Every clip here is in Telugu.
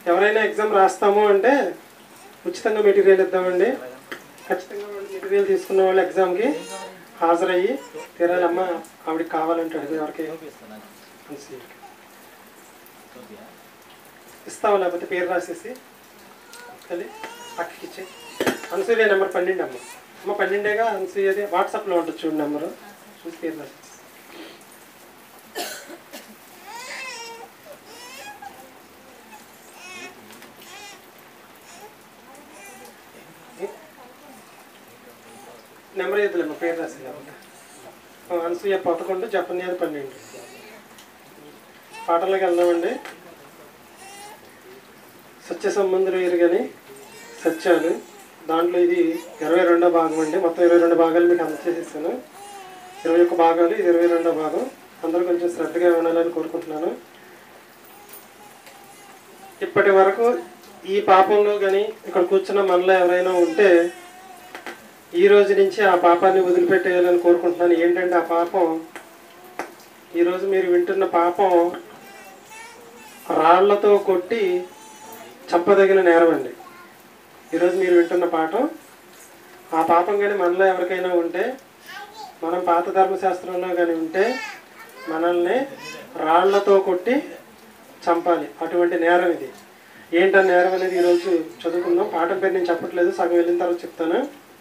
ఎవరైనా ఎగ్జామ్ రాస్తాము అంటే ఉచితంగా మెటీరియల్ ఇద్దామండి ఖచ్చితంగా వాళ్ళు మెటీరియల్ తీసుకున్న వాళ్ళు ఎగ్జామ్కి హాజరయ్యి తీరాలి అమ్మ ఆవిడకి కావాలంటే అడిగి ఎవరికి అనసూయకి. ఇస్తావా లేకపోతే పేరు రాసేసి అది పక్కకి ఇచ్చి అనసూయ నెంబర్ పన్నెండు అమ్మ అమ్మ పన్నెండేగా అనసూయది వాట్సాప్లో ఉంటుంది చూడు నెంబరు చూసి పేరు రాసేసి నెంబర్ ఏదులేమ్మ పేరు రాసి లేకపోతే అనసూయ పదకొండు జపనీయాది పన్నెండు పాటలోకి వెళ్దామండి సత్య సంబంధులు ఎరుగని సత్యాలు దాంట్లో ఇది ఇరవై రెండో భాగం అండి మొత్తం ఇరవై రెండు భాగాలు మీకు అందజేసేసాను ఇరవై ఒక్క భాగాలు ఇది ఇరవై రెండో భాగం అందరూ కొంచెం శ్రద్ధగా వినాలని కోరుకుంటున్నాను ఇప్పటి వరకు ఈ పాపంలో కానీ ఇక్కడ కూర్చున్న మనలో ఎవరైనా ఉంటే ఈ రోజు నుంచి ఆ పాపాన్ని వదిలిపెట్టేయాలని కోరుకుంటున్నాను ఏంటంటే ఆ పాపం ఈరోజు మీరు వింటున్న పాపం రాళ్లతో కొట్టి చంపదగిన నేరం అండి ఈరోజు మీరు వింటున్న పాఠం ఆ పాపం కానీ మనలో ఎవరికైనా ఉంటే మనం పాత ధర్మశాస్త్రంలో కానీ ఉంటే మనల్ని రాళ్లతో కొట్టి చంపాలి అటువంటి నేరం ఇది ఏంటా నేరం అనేది ఈరోజు చదువుకుందాం పాఠం పేరు నేను చెప్పట్లేదు సగం వెళ్ళిన తర్వాత చెప్తాను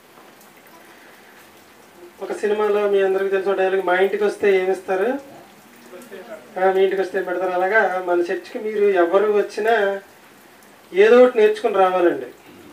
ఒక సినిమాలో మీ అందరికీ తెలిసిన డైలాగ్ మా ఇంటికి వస్తే ఏమిస్తారు ఆ, మీ ఇంటికి వస్తే ఏం పెడతారు అలాగా మన చర్చికి మీరు ఎవరు వచ్చినా ఏదో ఒకటి నేర్చుకుని రావాలండి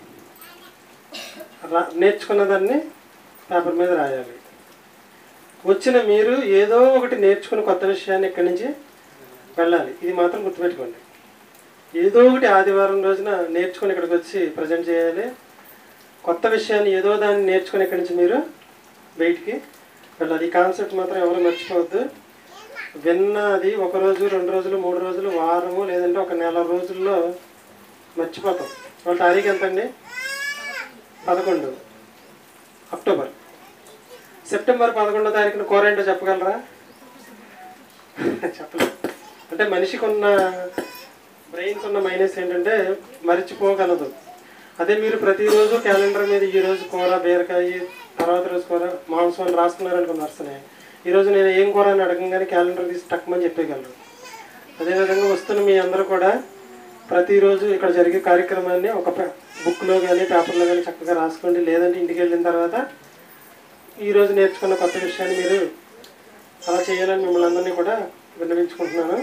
రా నేర్చుకున్న దాన్ని పేపర్ మీద రాయాలి వచ్చిన మీరు ఏదో ఒకటి నేర్చుకుని కొత్త విషయాన్ని ఇక్కడి నుంచి వెళ్ళాలి ఇది మాత్రం గుర్తుపెట్టుకోండి ఏదో ఒకటి ఆదివారం రోజున నేర్చుకుని ఇక్కడికి వచ్చి ప్రజెంట్ చేయాలి కొత్త విషయాన్ని ఏదో దాన్ని నేర్చుకుని ఇక్కడి నుంచి మీరు బయటికి వెళ్ళాలి ఈ కాన్సెప్ట్ మాత్రం ఎవరు మర్చిపోవద్దు విన్నది ఒక రోజు రెండు రోజులు మూడు రోజులు వారము లేదంటే ఒక నెల రోజుల్లో మర్చిపోతాం వాళ్ళ తారీఖు ఎంతండి పదకొండు అక్టోబర్ సెప్టెంబర్ పదకొండో తారీఖున కోరేంటో చెప్పగలరా చెప్పలేదు అంటే మనిషికి ఉన్న బ్రెయిన్కి ఉన్న మైనస్ ఏంటంటే మర్చిపోగలదు అదే మీరు ప్రతిరోజు క్యాలెండర్ మీద ఈ రోజు కూర బీరకాయ తర్వాత రోజు కూర మాంసం అని రాసుకున్నారనుకున్న వరుసనే ఈరోజు నేను ఏం కూర అని అడగంగానే క్యాలెండర్ తీసి టక్మని చెప్పేయగలరు అదేవిధంగా వస్తున్న మీ అందరూ కూడా ప్రతిరోజు ఇక్కడ జరిగే కార్యక్రమాన్ని ఒక పే- బుక్లో కానీ పేపర్లో కానీ చక్కగా రాసుకోండి లేదంటే ఇంటికి వెళ్ళిన తర్వాత ఈరోజు నేర్చుకున్న కొత్త విషయాన్ని మీరు అలా చేయాలని మిమ్మల్ని అందరినీ కూడా విన్నవించుకుంటున్నాను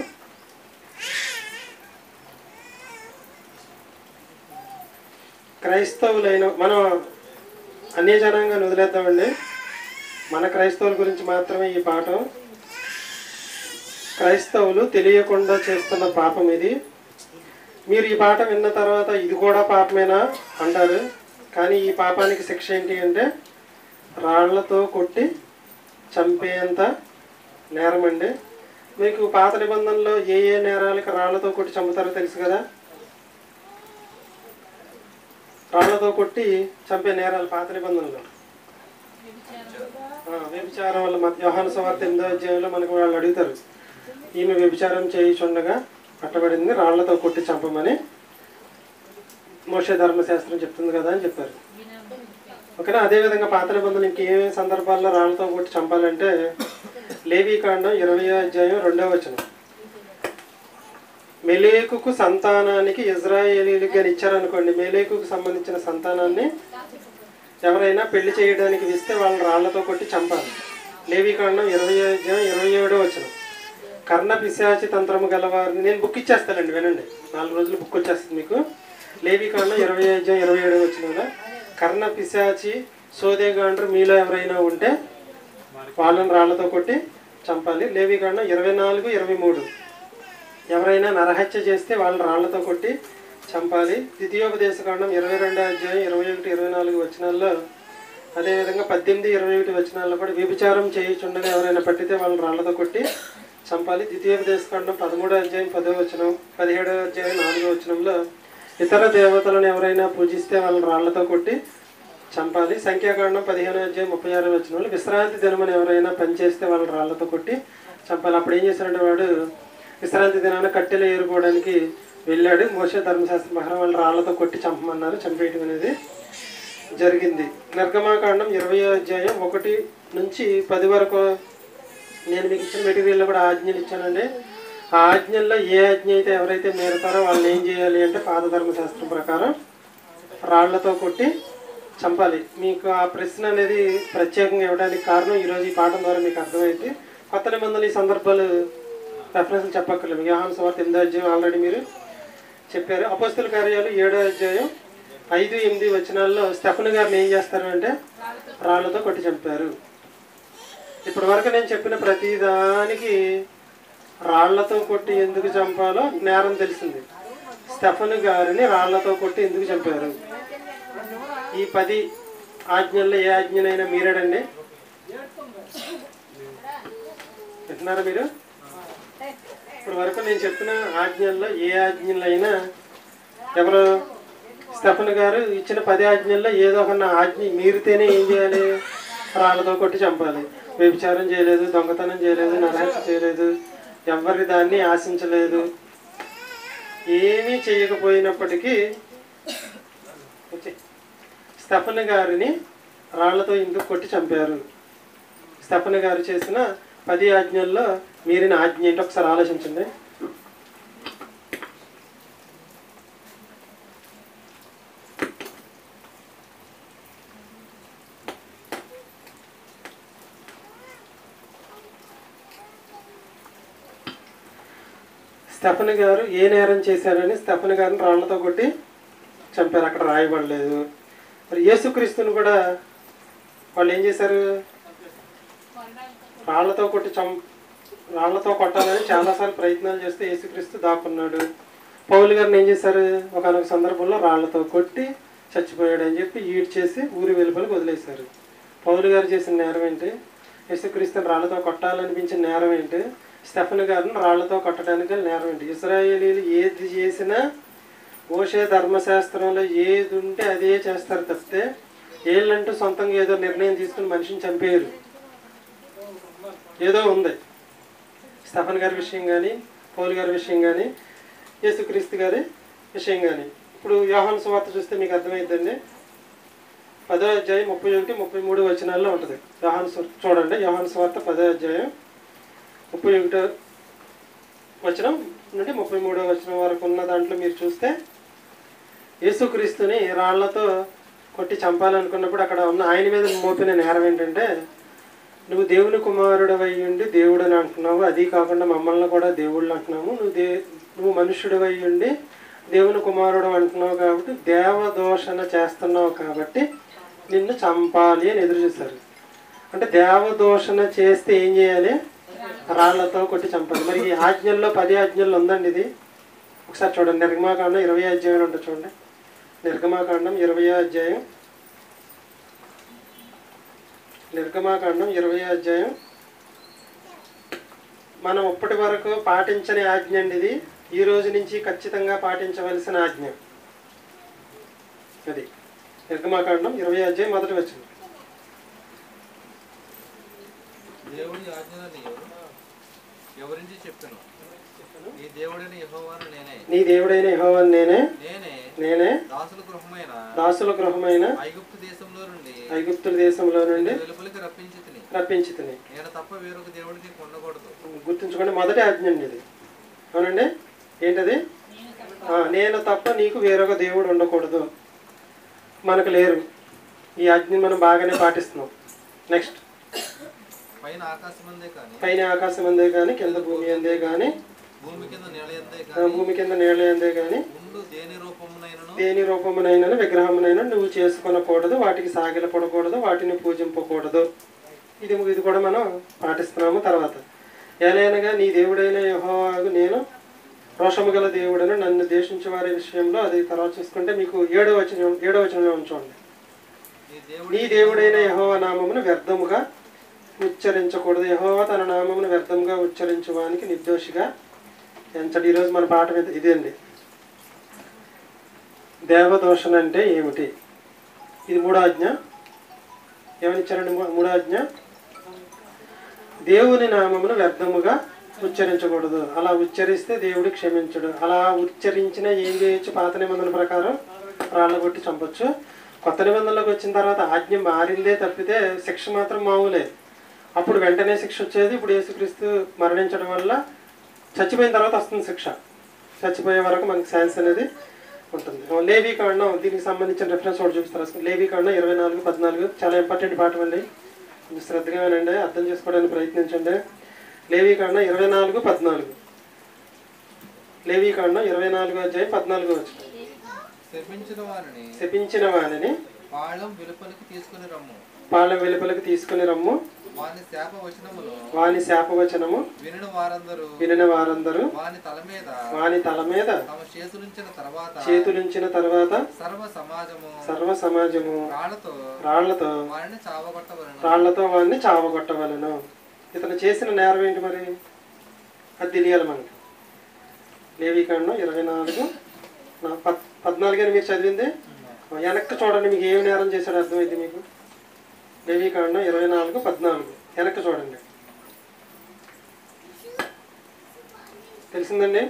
క్రైస్తవులైన మనం అన్య జనాంగాన్ని వదిలేద్దామండి మన క్రైస్తవుల గురించి మాత్రమే ఈ పాఠం క్రైస్తవులు తెలియకుండా చేస్తున్న పాపం ఇది మీరు ఈ పాఠం విన్న తర్వాత ఇది కూడా పాపమేనా అంటారు కానీ ఈ పాపానికి శిక్ష ఏంటి అంటే రాళ్లతో కొట్టి చంపేంత నేరం అండి మీకు పాత నిబంధనలో ఏ ఏ నేరాలకి రాళ్లతో కొట్టి చంపుతారో తెలుసు కదా రాళ్లతో కొట్టి చంపే నేరాలు పాత నిబంధనలు ఆ, వ్యభిచారం వల్ల మత యోహాను సువార్త ఎనిమిదో అధ్యాయంలో మనకు వాళ్ళు అడుగుతారు ఈమె వ్యభిచారం చేయుచుండగా పట్టబడింది రాళ్లతో కొట్టి చంపమని మోషే ధర్మశాస్త్రం చెప్తుంది కదా అని చెప్పారు ఓకేనా అదేవిధంగా పాత నిబంధనలు ఇంకేమేమి సందర్భాల్లో రాళ్లతో కొట్టి చంపాలంటే లేవీకాండం ఇరవై అధ్యాయం రెండవ వచనం మెలేకుకు సంతానానికి ఇజ్రాయేలీలకు కానీ ఇచ్చారనుకోండి మెలేకుకు సంబంధించిన సంతానాన్ని ఎవరైనా పెళ్లి చేయడానికి ఇస్తే వాళ్ళని రాళ్లతో కొట్టి చంపాలి లేవీకాండం ఇరవై అధ్యాయం ఇరవై ఏడో వచనం కర్ణ పిశాచి తంత్రము గలవారిని నేను బుక్ ఇచ్చేస్తానండి వినండి నాలుగు రోజులు బుక్ వచ్చేస్తుంది మీకు లేవికాండం ఇరవై అధ్యాయం ఇరవై ఏడు వచ్చిన కర్ణ పిశాచి సోదేగాండ్రు మీలో ఎవరైనా ఉంటే వాళ్ళని రాళ్లతో కొట్టి చంపాలి లేవికాండం ఇరవై నాలుగు ఇరవై మూడు ఎవరైనా నరహత్య చేస్తే వాళ్ళని రాళ్లతో కొట్టి చంపాలి ద్వితీయోపదేశకాండం ఇరవై రెండో అధ్యాయం ఇరవై ఒకటి ఇరవై నాలుగు వచనాల్లో అదేవిధంగా పద్దెనిమిది ఇరవై ఒకటి వచనాల్లో కూడా వ్యభిచారం చేయుచుండగా ఎవరైనా పట్టితే వాళ్ళని రాళ్లతో కొట్టి చంపాలి ద్వితీయోపదేశకాండం పదమూడో అధ్యాయం పదో వచనం పదిహేడో అధ్యాయం నాలుగో వచనంలో ఇతర దేవతలను ఎవరైనా పూజిస్తే వాళ్ళని రాళ్లతో కొట్టి చంపాలి సంఖ్యాకాండం పదిహేను అధ్యాయం ముప్పై ఆరు వచనంలో విశ్రాంతి దినమని ఎవరైనా పనిచేస్తే వాళ్ళని రాళ్లతో కొట్టి చంపాలి అప్పుడు ఏం చేశారంటే వాడు విశ్రాంతి దినాన కట్టెలు ఏరుకోవడానికి వెళ్ళాడు మోసే ధర్మశాస్త్ర మహారాజు వాళ్ళు రాళ్లతో కొట్టి చంపమన్నారు చంపేయటం అనేది జరిగింది నిర్గమాకాండం ఇరవై అధ్యాయం ఒకటి నుంచి పది వరకు నేను మీకు ఇచ్చిన మెటీరియల్లో కూడా ఆజ్ఞలు ఇచ్చానండి ఆ ఆజ్ఞల్లో ఏ ఆజ్ఞ అయితే ఎవరైతే మేరతారో వాళ్ళని ఏం చేయాలి అంటే పాత ధర్మశాస్త్రం ప్రకారం రాళ్లతో కొట్టి చంపాలి మీకు ఆ ప్రశ్న అనేది ప్రత్యేకంగా ఇవ్వడానికి కారణం ఈరోజు ఈ పాఠం ద్వారా మీకు అర్థమైంది కొత్త నిబంధనలు ఈ సందర్భాలు రెఫరెన్స్లు చెప్పక్కర్లేదు వ్యవహాన్ సువార్త ఎనిమిదో అధ్యాయం ఆల్రెడీ మీరు చెప్పారు అపస్తుల కార్యాలు ఏడో అధ్యాయం ఐదు ఎనిమిది వచనాల్లో స్టెఫన్ గారిని ఏం చేస్తారు అంటే రాళ్లతో కొట్టి చంపారు ఇప్పటి వరకు నేను చెప్పిన ప్రతి దానికి రాళ్లతో కొట్టి ఎందుకు చంపాలో నేరం తెలిసింది స్టెఫన్ గారిని రాళ్లతో కొట్టి ఎందుకు చంపారు ఈ పది ఆజ్ఞల్లో ఏ ఆజ్ఞనైనా మీరేడండి వింటున్నారా మీరు ఇప్పటి వరకు నేను చెప్పిన ఆజ్ఞల్లో ఏ ఆజ్ఞలైనా ఎవరు స్టెఫన్ గారు ఇచ్చిన పది ఆజ్ఞల్లో ఏదో ఒక నా ఆజ్ఞ మీరితేనే ఏం చేయాలి రాళ్ళతో కొట్టి చంపాలి వ్యభిచారం చేయలేదు దొంగతనం చేయలేదు నరహత్య చేయలేదు ఎవరి దాన్ని ఆశించలేదు ఏమీ చేయకపోయినప్పటికీ వచ్చే. స్టెఫన్ గారిని రాళ్లతో ఎందుకు కొట్టి చంపారు స్టెఫన్ గారు చేసిన పది ఆజ్ఞల్లో మీరిన ఆజ్ఞ ఏంటో ఒకసారి ఆలోచించండి స్టెఫన్ గారు ఏ నేరం చేశారని స్టెఫన్ గారిని రాళ్లతో కొట్టి చంపారు అక్కడ రాయబడలేదు మరి యేసుక్రీస్తుని కూడా వాళ్ళు ఏం చేశారు రాళ్లతో కొట్టి చం రాళ్లతో కొట్టాలని చాలాసార్లు ప్రయత్నాలు చేస్తే యేసుక్రీస్తు దాక్కున్నాడు పౌలు గారిని ఏం చేశారు ఒకనొక సందర్భంలో రాళ్లతో కొట్టి చచ్చిపోయాడు అని చెప్పి ఈడ్ చేసి ఊరి వెలుపలకు వదిలేశారు పౌలు గారు చేసిన నేరం ఏంటి యేసుక్రీస్తుని రాళ్లతో కొట్టాలనిపించిన నేరం ఏంటి స్టెఫన్ గారిని రాళ్లతో కొట్టడానికి గల నేరం ఏంటి ఇస్రాయేలీలు ఏది చేసినా ఓషే ధర్మశాస్త్రంలో ఏది ఉంటే అదే చేస్తారు తప్పితే ఏళ్ళంటూ సొంతంగా ఏదో నిర్ణయం తీసుకుని మనిషిని చంపేయరు ఏదో ఉంది స్టఫన్ గారి విషయం కానీ పౌల్ గారి విషయం కానీ యేసుక్రీస్తు గారి విషయం కానీ ఇప్పుడు యోహాను సువార్త చూస్తే మీకు అర్థమైందండి పదో అధ్యాయం ముప్పై ఒకటి ముప్పై మూడు వచనాల్లో ఉంటుంది యోహాను సు- చూడండి యోహాను సువార్త పదో అధ్యాయం ముప్పై ఒకటో వచనం నుండి ముప్పై మూడో వచనం వరకు ఉన్న దాంట్లో మీరు చూస్తే యేసుక్రీస్తుని రాళ్లతో కొట్టి చంపాలనుకున్నప్పుడు అక్కడ ఉన్న ఆయన మీద మోపిన నేరం ఏంటంటే నువ్వు దేవుని కుమారుడు ఉండి దేవుడు అని అంటున్నావు అది కాకుండా మమ్మల్ని కూడా దేవుళ్ళు అంటున్నాము నువ్వు దే నువ్వు మనుష్యుడు ఉండి దేవుని కుమారుడు అంటున్నావు కాబట్టి దేవదోషణ చేస్తున్నావు కాబట్టి నిన్ను చంపాలి అని ఎదురు చూశారు అంటే దేవదోషణ చేస్తే ఏం చేయాలి రాళ్లతో కొట్టి చంపాలి మరి ఈ ఆజ్ఞల్లో పది ఆజ్ఞల్లో ఉందండి ఇది ఒకసారి చూడండి నిర్గమాకాండం ఇరవై అధ్యాయం ఉంటుంది చూడండి నిర్గమాకాండం ఇరవై అధ్యాయం నిర్గమాకాండం ఇరవై అధ్యాయం మనం ఇప్పటి వరకు పాటించని ఆజ్ఞ అండి ఇది ఈ రోజు నుంచి ఖచ్చితంగా పాటించవలసిన ఆజ్ఞ అది నిర్గమాకాండం ఇరవై అధ్యాయం మొదటి వచ్చింది దేవుని ఆజ్ఞలని ఎవరించి చెప్పాను ఈ దేవుడైన యెహోవాను నేనే నీ దేవుడైన యెహోవాను నేనే నేనే నేనే దాసుల గృహమైన దాసుల గృహమైన ఐగుప్తు దేశంలో నుండి ఐగుప్తుల దేశంలో నుండి వెలుపలికి రప్పించి తిని రప్పించి తిని నేను తప్ప వేరొక దేవుడికి ఉండకూడదు గుర్తుంచుకోండి మొదటి ఆజ్ఞ అండి ఇది అవునండి ఏంటది ఆ, నేను తప్ప నీకు వేరొక దేవుడు ఉండకూడదు మనకు లేరు ఈ ఆజ్ఞని మనం బాగానే పాటిస్తున్నాం నెక్స్ట్ పైన ఆకాశం అందే కానీ పైన ఆకాశం అందే కానీ కింద భూమి అందే కానీ భూమి కింద నేల ఎందే ఆ, కానీ భూమి కింద నీళ్ళ అందే కానీ ఉండు దేని రూపమునైనను దేని రూపమునైనా విగ్రహమునైనా నువ్వు చేసుకొనకూడదు వాటికి సాగిలపడకూడదు వాటిని పూజింపకూడదు ఇది ఇది కూడా మనం పాటిస్తున్నాము తర్వాత ఏలైనగా నీ దేవుడైన యెహోవాకు నేను రోషము గల దేవుడని నన్ను దేశించే వారి విషయంలో అది తర్వాత చూసుకుంటే మీకు ఏడో వచనం ఏడో వచనంలో ఉంచండి నీ దేవుడు నీ దేవుడైన యెహోవా నామమును వ్యర్థముగా ఉచ్చరించకూడదు యెహోవా తన నామమును వ్యర్థముగా ఉచ్చరించడానికి నిర్దోషిగా ఎంచడు ఈరోజు మన పాఠం ఇది- ఇదే అండి దేవదోషణ అంటే ఏమిటి ఇది మూడో ఆజ్ఞ ఏమని ఇచ్చారండి మూ- మూడో ఆజ్ఞ దేవుని నామమును వ్యర్థముగా ఉచ్చరించకూడదు అలా ఉచ్చరిస్తే దేవుడు క్షమించడు అలా ఉచ్చరించిన ఏం చేయొచ్చు పాత నిబంధనల ప్రకారం రాళ్ళ కొట్టి చంపొచ్చు కొత్త నిబంధనలోకి వచ్చిన తర్వాత ఆజ్ఞ మారిందే తప్పితే శిక్ష మాత్రం మామూలే అప్పుడు వెంటనే శిక్ష వచ్చేది ఇప్పుడు యేసుక్రీస్తు మరణించడం వల్ల చచ్చిపోయిన తర్వాత వస్తుంది శిక్ష చచ్చిపోయే వరకు మనకి సైన్స్ అనేది ఉంటుంది లేవీ కాండం దీనికి సంబంధించిన రెఫరెన్స్ ఒకటి చూపిస్తారు లేవీ కాండం ఇరవై నాలుగు పద్నాలుగు చాలా ఇంపార్టెంట్ పాఠం అండి కొంచెం శ్రద్ధగా వినండి అర్థం చేసుకోవడానికి ప్రయత్నించండి లేవీ కాండం ఇరవై నాలుగు పద్నాలుగు లేవీ కాండం ఇరవై నాలుగు అధ్యాయం పద్నాలుగు వచ్చిన శపించిన వారిని శపించిన వానిని పాళం వెలుపలికి తీసుకుని రమ్ము పాలెం వెలుపలకు తీసుకుని రమ్ము వాని శాప వచనములు వాని శాపవచనము వినిన వారందరూ వినిన వారందరూ వాని తల మీద వాని తల మీద తమ చేతులుంచిన తర్వాత చేతులుంచిన తర్వాత సర్వ సమాజము సర్వ సమాజము రాళ్లతో రాళ్లతో వారిని చావగొట్టవలను రాళ్లతో వాడిని చావగొట్టవలను ఇతను చేసిన నేరం ఏంటి మరి అది తెలియాలి మనకి లేవీకాండం ఇరవై నాలుగు నా పద్ పద్నాలుగని మీరు చదివింది వెనక్కి చూడండి మీకు ఏం నేరం చేశాడు అర్థమైంది మీకు లేవీకాండం ఇరవై నాలుగు పద్నాలుగు వెనక్కి చూడండి తెలిసిందండి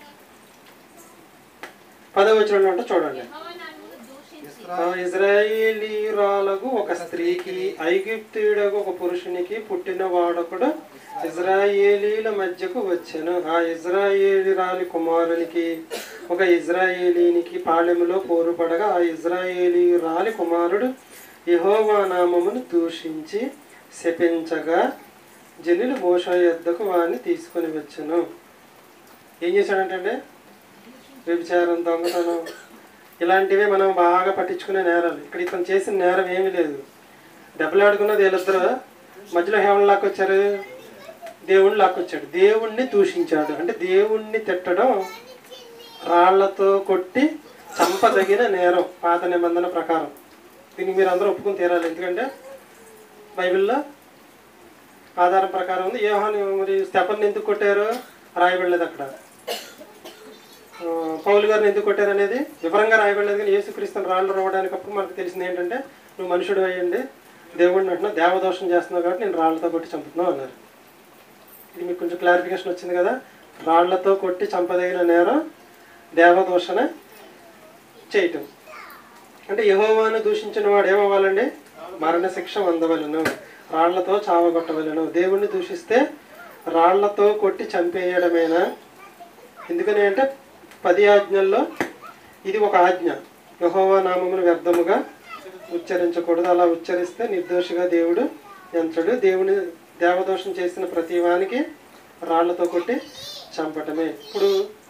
పదవ వచ్చిన అంటే చూడండి ఆ ఇజ్రాయేలీరాలకు ఒక స్త్రీకి ఐగుప్తుడకు ఒక పురుషునికి పుట్టిన వాడొకడు ఇజ్రాయేలీల మధ్యకు వచ్చెను ఆ ఇజ్రాయేలీరాలి కుమారునికి ఒక ఇజ్రాయేలీనికి పాళెములో పోరుపడగా ఆ ఇజ్రాయేలీరాలి కుమారుడు యెహోవా నామమును దూషించి శపించగా జనులు మోష యొద్దకు వాడిని తీసుకొని వచ్చెను ఏం చేశాడంటే వ్యభిచారం దొంగతనం ఇలాంటివే మనం బాగా పట్టించుకునే నేరాలు ఇక్కడ ఇతను చేసిన నేరం ఏమీ లేదు దెబ్బలాడుకున్నది వీళ్ళిద్దరు మధ్యలో హేవన్ లాక్కొచ్చారు దేవుణ్ణి లాక్కొచ్చాడు దేవుణ్ణి దూషించాడు అంటే దేవుణ్ణి తిట్టడం రాళ్లతో కొట్టి చంపదగిన నేరం పాత నిబంధన ప్రకారం దీనికి మీరు అందరూ ఒప్పుకుని తీరాలి ఎందుకంటే బైబిల్లో ఆధారం ప్రకారం ఉంది యోహాను మరి స్టెఫన్ ఎందుకు కొట్టారు రాయబడలేదు అక్కడ ఆ, పౌలు గారిని ఎందుకు కొట్టారు అనేది వివరంగా రాయబడలేదు కానీ యేసుక్రీస్తుని రాళ్ళు రావడానికి అప్పుడు మనకు తెలిసింది ఏంటంటే నువ్వు మనుషుడు అయ్యండి దేవుడిని అంటున్నావు దేవదోషం చేస్తున్నావు కాబట్టి నేను రాళ్లతో కొట్టి చంపుతున్నావు అన్నారు ఇది మీకు కొంచెం క్లారిఫికేషన్ వచ్చింది కదా రాళ్లతో కొట్టి చంపదగిన నేరం దేవదోషణ చేయటం అంటే యహోవాను దూషించిన వాడు ఏమవ్వాలండి మరణ శిక్ష పొందవలను రాళ్లతో చావగొట్టవలను దేవుణ్ణి దూషిస్తే రాళ్లతో కొట్టి చంపేయడమేనా ఎందుకని అంటే పది ఆజ్ఞల్లో ఇది ఒక ఆజ్ఞ యహోవా నామమును వ్యర్థముగా ఉచ్చరించకూడదు అలా ఉచ్చరిస్తే నిర్దోషిగా దేవుడు ఎంచడు దేవుని దేవదోషం చేసిన ప్రతి వానికి రాళ్లతో కొట్టి చంపటమే ఇప్పుడు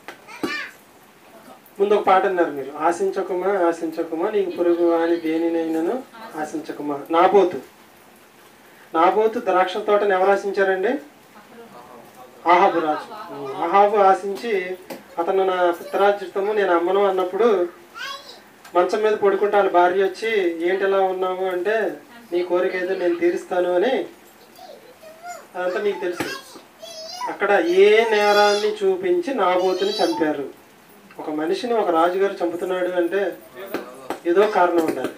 ముందు ఒక పాట అన్నారు మీరు ఆశించకుమా ఆశించకుమా నీకు పొరుగు అని దేనినైనాను ఆశించకుమా నాబోతు నాబోతు ద్రాక్ష తోటని ఎవరు ఆశించారండి ఆహాబు రాజు ఆహాబు ఆశించి అతను నా పిత్తరాజ్యతము నేను అమ్మను అన్నప్పుడు మంచం మీద పడుకుంటే వాళ్ళ భార్య వచ్చి ఏంటి ఎలా ఉన్నావు అంటే నీ కోరిక ఏదో నేను తీరుస్తాను అని అదంతా మీకు తెలుసు అక్కడ ఏ నేరాన్ని చూపించి నాబోతుని చంపారు ఒక మనిషిని ఒక రాజుగారు చంపుతున్నాడు అంటే ఏదో కారణం ఉండాలి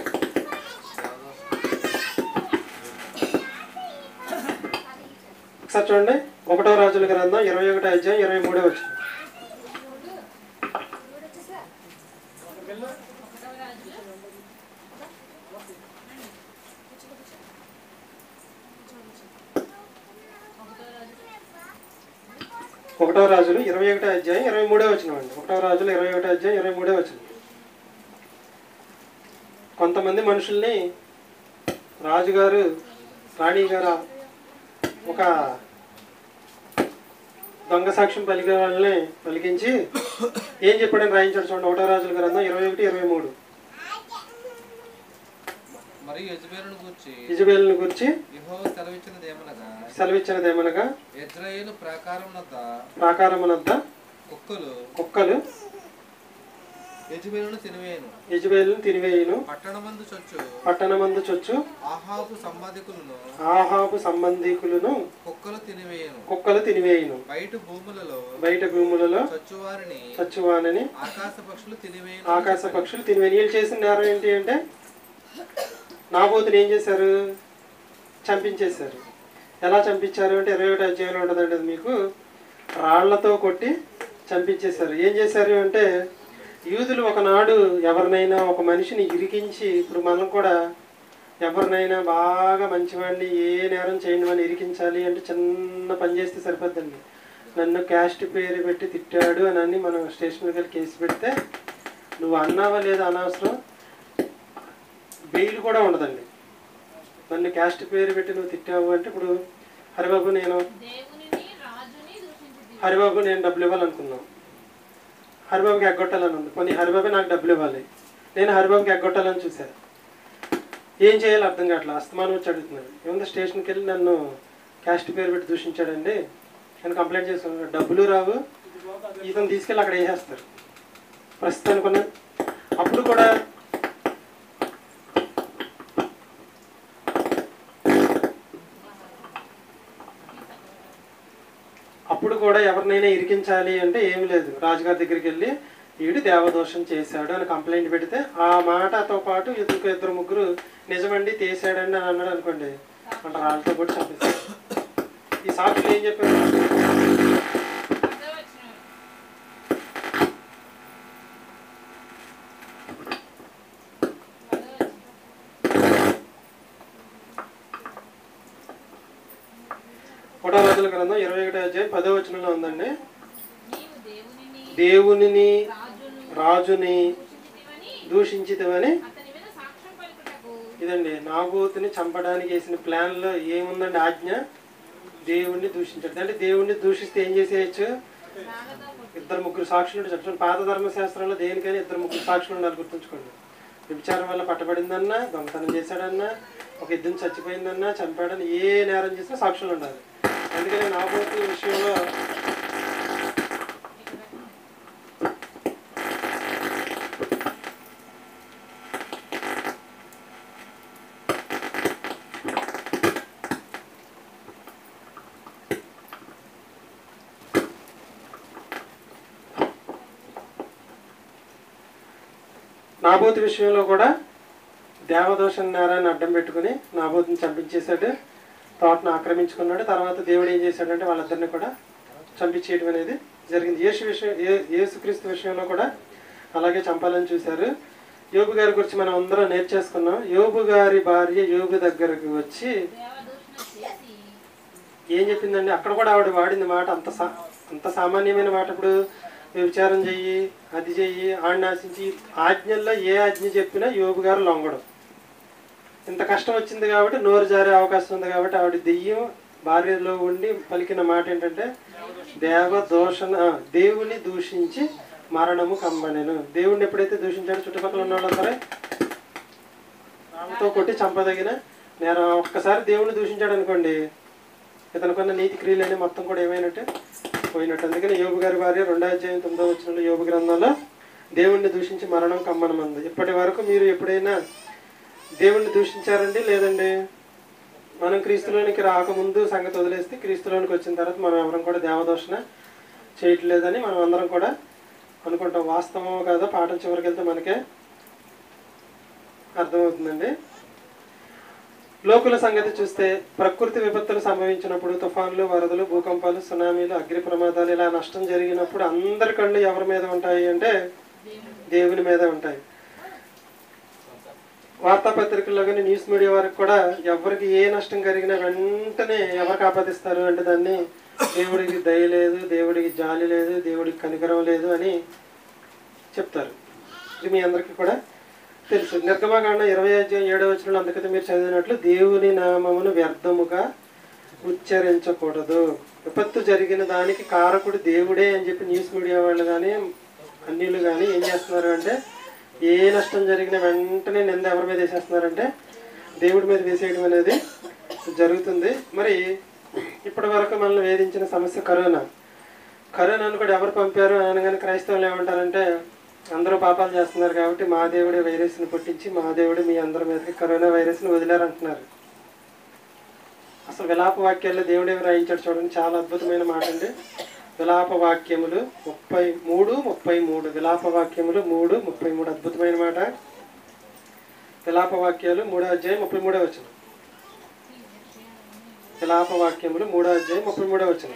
ఒకసారి చూడండి ఒకటో రాజుల గ్రంథం ఇరవై ఒకటో అధ్యాయం ఇరవై మూడో వచ్చింది ఒకటో రాజులు ఇరవై ఒకటో అధ్యాయం ఇరవై మూడో వచ్చిన అండి ఒకటో రాజులు ఇరవై ఒకటో అధ్యాయం ఇరవై మూడో వచ్చిన కొంతమంది మనుషుల్ని రాజుగారు రాణి గారు ఒక దొంగ సాక్ష్యం పలికే వాళ్ళని పలికించి ఏం చెప్పాడని రాయించాడు చూడండి ఒకటో రాజుల గ్రంథం ఇరవై ఒకటి ఇరవై మూడు మరియు యజ్బేలును గూర్చి ఇజబేల్ని గురించి యెహోవా సెలవిచ్చినది ఏమనగా సెలవిచ్చినదేమనగా ఇజ్రాయేలు ప్రాకారం వద్ద ప్రాకారమునంత కుక్కలు కుక్కలు యజ్బేలును తినివేయను ఇజబేల్ని తినివేయును పట్టణమందు చొచ్చు పట్టణమందు చొచ్చు ఆహాబు సంబాధికులను ఆహాబు సంబంధికులను కుక్కలు తినివేయను కుక్కలు తినివేయును బయట భూములలో బయట భూములలో చచ్చువారిని చచ్చువానని ఆకాశ పక్షులు తినివేయను ఆకాశ పక్షులు తినివేని వీళ్ళు చేసిన నేరం ఏంటి అంటే నాబోతుని ఏం చేశారు చంపించేశారు ఎలా చంపించారు అంటే ఇరవై ఒకటి అధ్యాయంలో ఉంటుందండి అది మీకు రాళ్లతో కొట్టి చంపించేశారు ఏం చేశారు అంటే యూదులు ఒకనాడు ఎవరినైనా ఒక మనిషిని ఇరికించి ఇప్పుడు మనం కూడా ఎవరినైనా బాగా మంచివాడిని ఏ నేరం చేయని వాడిని ఇరికించాలి అంటే చిన్న పని చేస్తే సరిపోద్దండి నన్ను క్యాస్ట్ పేరు పెట్టి తిట్టాడు అని అని మనం స్టేషన్ దగ్గర కేసు పెడితే నువ్వు అన్నావా లేదా అనవసరం బెయిల్ కూడా ఉండదండి నన్ను క్యాస్ట్ పేరు పెట్టి నువ్వు తిట్టావు అంటే ఇప్పుడు హరిబాబు నేను దేవునిని రాజుని దూషించి హరిబాబు నేను డబ్బులు ఇవ్వాలనుకున్నాను హరిబాబుకి ఎగ్గొట్టాలని ఉంది పోనీ హరిబాబు నాకు డబ్బులు ఇవ్వాలి నేను హరిబాబుకి ఎగ్గొట్టాలని చూశాను ఏం చేయాలో అర్థం కావట్లేదు అస్తమానం వచ్చి అడుగుతున్నాడు ఏముంది స్టేషన్కి వెళ్ళి నన్ను క్యాస్ట్ పేరు పెట్టి దూషించాడండి నేను కంప్లైంట్ చేసుకున్నాను డబ్బులు రావు ఇతను తీసుకెళ్ళి అక్కడ వేసేస్తారు ప్రస్తుతానికి ఉన్న అప్పుడు కూడా అప్పుడు కూడా ఎవరినైనా ఇరికించాలి అంటే ఏమి లేదు రాజుగారి దగ్గరికి వెళ్ళి వీడు దేవదోషం చేశాడు అని కంప్లైంట్ పెడితే ఆ మాటతో పాటు ఇద్దరు ఇద్దరు ముగ్గురు నిజమండి తీసాడండి అని అన్నాడు అనుకోండి అంటే రాళ్ళతో కూడా చంపేస్తారు ఈ సాక్షులు ఏం చెప్పారు పదవచనం పదవచనం ఒకటో రోజుల గ్రంథం ఇరవై ఒకటో అధ్యాయం పదో వచనంలో ఉందండి నీవు దేవునిని దేవునిని రాజును రాజుని దూషించితివని దూషించితమని అతని మీద సాక్ష్యం పలుకుటకు ఇదండి నాబోతుని చంపడానికి వేసిన ప్లాన్లో ఏముందండి ఆజ్ఞ దేవుణ్ణి దూషించడం అంటే దేవుణ్ణి దూషిస్తే ఏం చేసేయచ్చు రాగతో కొట్టి ఇద్దరు ముగ్గురు సాక్షులు ఉంటే చెప్పండి పాత ధర్మశాస్త్రంలో దేనికైనా ఇద్దరు ముగ్గురు సాక్షులు ఉండాలి గుర్తుంచుకోండి వ్యభిచారం వల్ల పట్టబడిందన్నా దొంగతనం చేశాడన్నా ఒక ఇద్దరు చచ్చిపోయిందన్నా చంపాడని ఏ నేరం చేసినా సాక్షులు ఉండాలి అందుకని నాబోతు విషయంలో నాబోతు విషయంలో కూడా దేవదోషం నేరాన్ని అడ్డం పెట్టుకుని నాబోతుని చంపించేశాడు తోటను ఆక్రమించుకున్నాడు తర్వాత దేవుడు ఏం చేశాడంటే వాళ్ళిద్దరిని కూడా చంపించేయడం అనేది జరిగింది యేసు విషయం ఏ- యేసుక్రీస్తు విషయంలో కూడా అలాగే చంపాలని చూశారు యోబు గారి గురించి మనం అందరం నేర్చేసుకున్నాం యోబు గారి భార్య యోబు దగ్గరకు వచ్చి దేవదూషణ చేసి ఏం చెప్పిందండి అక్కడ కూడా ఆవిడ వాడింది మాట అంత సా అంత సామాన్యమైన మాట ఇప్పుడు వ్యభిచారం చెయ్యి అది చెయ్యి ఆడిని ఆశించి ఆజ్ఞల్లో ఏ ఆజ్ఞ చెప్పినా యోబు గారు లొంగడం ఇంత కష్టం వచ్చింది కాబట్టి నోరు జారే అవకాశం ఉంది కాబట్టి ఆవిడ దెయ్యం భార్యలో ఉండి పలికిన మాట ఏంటంటే దేవ దోషణ ఆ, దేవుని దూషించి మరణము కమ్మనెను దేవుణ్ణి ఎప్పుడైతే దూషించాడో చుట్టుపక్కల ఉన్న వాళ్ళందరూ రాళ్ళతో కొట్టి చంపదగిన నేను ఒక్కసారి దేవుణ్ణి దూషించాడు అనుకోండి ఇతనుకున్న నీతి క్రియలన్నీ మొత్తం కూడా ఏమైనట్టే పోయినట్టు అందుకని యోబు గారి భార్య రెండో అధ్యాయం తొమ్మిదో వచ్చిన యోబు గ్రంథంలో దేవుణ్ణి దూషించి మరణం కమ్మనమంది ఇప్పటి వరకు మీరు ఎప్పుడైనా దేవుణ్ణి దూషించారండి లేదండి మనం క్రీస్తులోనికి రాకముందు సంగతి వదిలేస్తే క్రీస్తులోనికి వచ్చిన తర్వాత మనం ఎవరం కూడా దేవదోషణ చేయట్లేదని మనం అందరం కూడా అనుకుంటాం వాస్తవం కాదో పాఠం చివరికి వెళ్తే మనకే అర్థమవుతుందండి లోకుల సంగతి చూస్తే ప్రకృతి విపత్తులు సంభవించినప్పుడు తుఫాన్లు వరదలు భూకంపాలు సునామీలు అగ్ని ప్రమాదాలు ఇలా నష్టం జరిగినప్పుడు అందరి కళ్ళు ఎవరి మీద ఉంటాయి అంటే దేవుని మీద ఉంటాయి వార్తాపత్రికల్లో కానీ న్యూస్ మీడియా వారికి కూడా ఎవరికి ఏ నష్టం కలిగినా వెంటనే ఎవరికి ఆపాదిస్తారు అంటే దాన్ని దేవుడికి దయ లేదు దేవుడికి జాలి లేదు దేవుడికి కనికరం లేదు అని చెప్తారు ఇది మీ అందరికీ కూడా తెలుసు నిర్గమకాండ ఇరవై అధ్యాయం ఏడవ వచనంలో అందుకని మీరు చదివినట్లు దేవుని నామమును వ్యర్థముగా ఉచ్చరించకూడదు విపత్తు జరిగిన దానికి కారకుడు దేవుడే అని చెప్పి న్యూస్ మీడియా వాళ్ళు కానీ అన్యులు కానీ ఏం చేస్తున్నారు అంటే ఏ నష్టం జరిగిన వెంటనే నింద ఎవరి మీద వేసేస్తున్నారంటే దేవుడి మీద వేసేయడం అనేది జరుగుతుంది మరి ఇప్పటి వరకు మనల్ని వేధించిన సమస్య కరోనా కరోనాను కూడా ఎవరు పంపారు అనగానే క్రైస్తవులు ఏమంటారంటే అందరూ పాపాలు చేస్తున్నారు కాబట్టి మా దేవుడే వైరస్ని పుట్టించి మా దేవుడు మీ అందరి మీదకి కరోనా వైరస్ని వదిలారంటున్నారు అసలు విలాప వాక్యాల్లో దేవుడే రాయించాడు చూడండి చాలా అద్భుతమైన మాట అండి విలాప వాక్యములు ముప్పై మూడు ముప్పై మూడు విలాప వాక్యములు మూడు ముప్పై మూడు అద్భుతమైన మాట విలాప వాక్యాలు మూడో అధ్యాయం ముప్పై మూడో వచ్చిన విలాప వాక్యములు మూడో అధ్యాయం ముప్పై మూడో వచ్చిన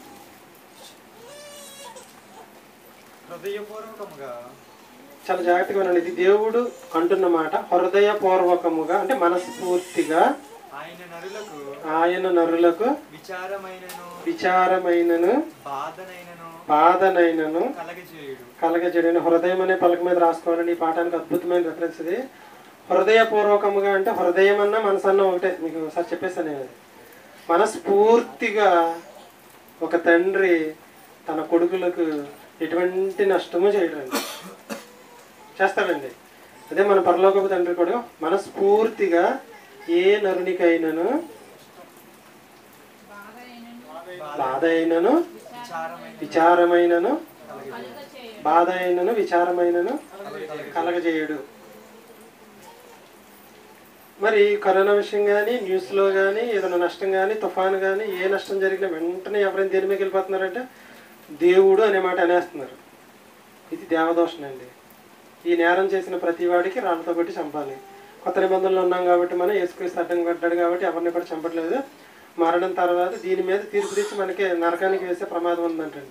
హృదయపూర్వకముగా చాలా జాగ్రత్తగా వినండి ఇది దేవుడు అంటున్న మాట హృదయపూర్వకముగా అంటే మనస్ఫూర్తిగా ఆయన నరులకు ఆయన నరులకు విచారమైనను విచారమైనను బాధనైనను బాధనైనను కలగజేయుడు కలగజడిన హృదయం అనే పలక మీద రాసుకోవాలండి ఈ పాఠానికి అద్భుతమైన రెఫరెన్స్ ఇది హృదయపూర్వకముగా అంటే హృదయం అన్న మనసు అన్న ఒకటే మీకు ఒకసారి చెప్పేస్తాను నేను అది మనస్ఫూర్తిగా ఒక తండ్రి తన కొడుకులకు ఎటువంటి నష్టము చేయడండి చేస్తాడండి అదే మన పరలోకపు తండ్రి కూడా మనస్ఫూర్తిగా ఏ నరునికైనను బాధ అయినను బాధ అయినను విచారమైన విచారమైనను కలుగ చేయడు బాధ అయినను విచారమైనను కలగజేయడు మరి కరోనా విషయం కానీ న్యూస్లో కానీ ఏదైనా నష్టం కానీ తుఫాను కానీ ఏ నష్టం జరిగినా వెంటనే ఎవరైనా దేని మీద వెళ్ళిపోతున్నారంటే దేవుడు అనే మాట అనేస్తున్నారు ఇది దేవదోషం అండి ఈ నేరం చేసిన ప్రతి వాడికి రాళ్ళతో కొట్టి చంపాలి కొత్త నిబంధనలు ఉన్నాం కాబట్టి మనం యేసుక్రీస్తు అడ్డం పడ్డాడు కాబట్టి ఎవరిని కూడా చంపట్లేదు మరణం తర్వాత దీని మీద తీర్పు తెచ్చి మనకి నరకానికి వేసే ప్రమాదం ఉందంటండి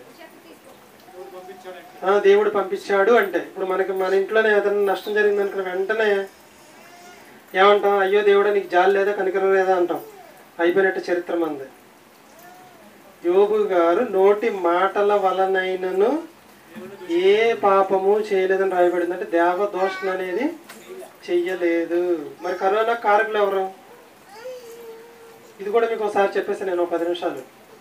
ఆ, దేవుడు పంపించాడు అంటే ఇప్పుడు మనకి మన ఇంట్లోనే ఏదైనా నష్టం జరిగింది అనుకున్న వెంటనే ఏమంటాం అయ్యో దేవుడా నీకు జాలి లేదా కనికరం లేదా అంటాం అయిపోయినట్టు చరిత్ర మంది యోబు గారు నోటి మాటల వలనైనను ఏ పాపము చేయలేదని రాయబడింది అంటే దేవదోషణ అనేది చెయ్యలేదు మరి కరోనా కారకులు ఎవరు ఇది కూడా మీకు ఒకసారి చెప్పేసి నేను ఒక పది నిమిషాలు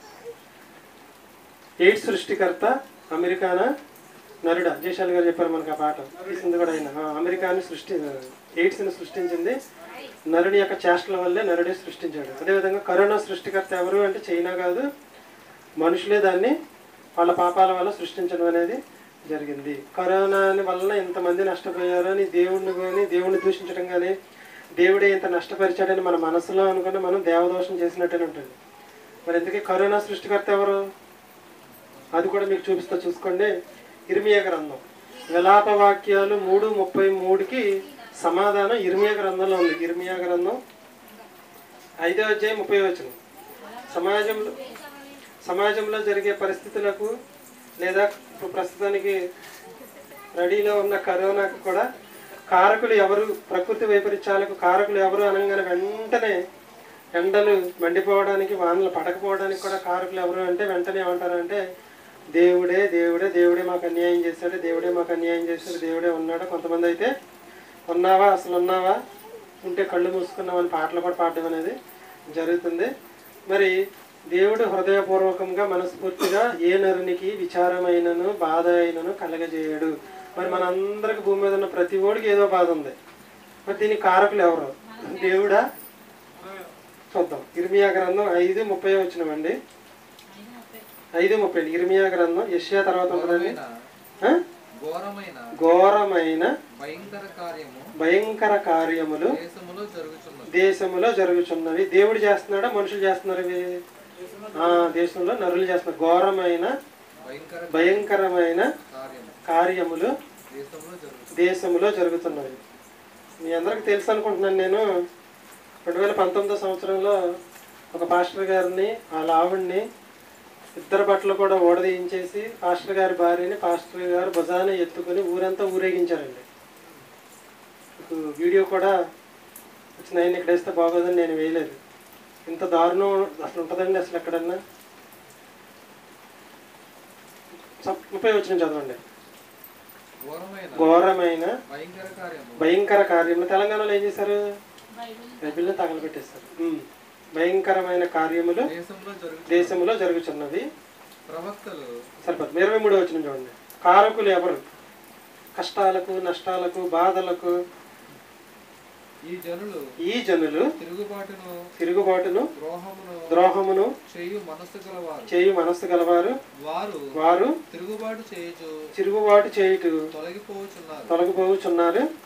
ఎయిడ్స్ సృష్టికర్త అమెరికానా నరుడ జయశాల్ గారు చెప్పారు మనకు ఆ పాట తీసింది కూడా ఆయన ఆ, అమెరికాని సృష్టి ఎయిడ్స్ని సృష్టించింది నరుడి యొక్క చేష్టల వల్లే నరుడే సృష్టించాడు అదేవిధంగా కరోనా సృష్టికర్త ఎవరు అంటే చైనా కాదు మనుషులే దాన్ని వాళ్ళ పాపాల వల్ల సృష్టించడం అనేది జరిగింది కరోనా వలన ఇంతమంది నష్టపోయారు అని దేవుడిని కానీ దేవుడిని దూషించడం కానీ దేవుడే ఇంత నష్టపరిచాడని మన మనసులో అనుకుని మనం దేవదోషం చేసినట్టే ఉంటుంది మరి ఎందుకే కరోనా సృష్టికర్త ఎవరు అది కూడా మీకు చూపిస్తా చూసుకోండి ఇర్మియా గ్రంథం విలాప వాక్యాలు మూడు ముప్పై మూడుకి సమాధానం ఇర్మియా గ్రంథంలో ఉంది ఇర్మియా గ్రంథం ఐదో అధ్యాయం ముప్పై వచ్చిన సమాజంలో సమాజంలో జరిగే పరిస్థితులకు లేదా ఇప్పుడు ప్రస్తుతానికి రెడీలో ఉన్న కరోనాకు కూడా కారకులు ఎవరు ప్రకృతి వైపరీత్యాలకు కారకులు ఎవరు అనగానే వెంటనే ఎండలు మండిపోవడానికి వానలు పడకపోవడానికి కూడా కారకులు ఎవరు అంటే వెంటనే ఏమంటారు అంటే దేవుడే దేవుడే దేవుడే మాకు అన్యాయం చేశాడు దేవుడే మాకు అన్యాయం చేశాడు దేవుడే ఉన్నాడు కొంతమంది అయితే ఉన్నావా అసలు ఉన్నావా ఉంటే కళ్ళు మూసుకున్నామని పాటలు కూడా పాడడం అనేది జరుగుతుంది మరి దేవుడు హృదయపూర్వకంగా మనస్ఫూర్తిగా ఏ నరునికి విచారమైనను బాధ అయినను కలగజేయడు మరి మనందరికి భూమి మీద ఉన్న ప్రతి ఓడికి ఏదో బాధ ఉంది మరి దీనికి కారకులు ఎవరు దేవుడా చూద్దాం ఇర్మియా గ్రంథం ఐదు ముప్పై వచ్చినవండి ఐదు ముప్పై ఇర్మియా గ్రంథం యష్యా తర్వాత ఉంటుందండి ఘోరమైన ఆ? ఘోరమైన ఘోరమైన భయంకర కార్యము భయంకర కార్యములు దేశములో జరుగుతున్నది దేశములో జరుగుతున్నవి దేవుడు చేస్తున్నాడా మనుషులు చేస్తున్నారు ఇవి ఆ దేశంలో నరులు చేస్తున్నారు ఘోరమైన భయంకర భయంకరమైన కార్యము కార్యములు దేశంలో జరుగుతుంది దేశంలో జరుగుతున్నవి మీ అందరికి తెలుసు అనుకుంటున్నాను నేను రెండు వేల పంతొమ్మిదో సంవత్సరంలో ఒక పాస్టర్ గారిని వాళ్ళ ఆవిడ్ని ఇద్దరు బట్టలు కూడా ఓడదీయించేసి పాస్టర్ గారి భార్యని పాస్టర్ గారు భుజాన ఎత్తుకొని ఊరంతా ఊరేగించారండి మీకు వీడియో కూడా వచ్చిన ఆయన ఇక్కడ వేస్తే బాగోదని నేను వేయలేదు ఇంత దారుణం అసలు ఉంటుందండి అసలు ఎక్కడన్నా స- ముప్పై వచ్చిన చదవండి ఘోరమైన ఘోరమైన భయంకర కార్యము భయంకర కార్యములు తెలంగాణలో ఏం చేశారు బైబిల్ బైబిల్ని తగలబెట్టేస్తారు ఉమ్. భయంకరమైన కార్యములు దేశంలో జరుగుతుంది దేశంలో జరుగుతున్నవి ప్రవక్తలు సరిపోతుంది ఇరవై మూడు వచ్చిన చూడండి కారకులు ఎవరు కష్టాలకు నష్టాలకు బాధలకు ఈ జనులు ఈ జనులు తిరుగుబాటును తిరుగుబాటును ద్రోహమును ద్రోహమును చేయు మనస్సు గలవారు చేయు మనస్సు గలవారు వారు వారు తిరుగుబాటు చేయుచు తిరుగుబాటు చేయుట తొలగిపోవచ్చున్నారు తొలగిపోచున్నారు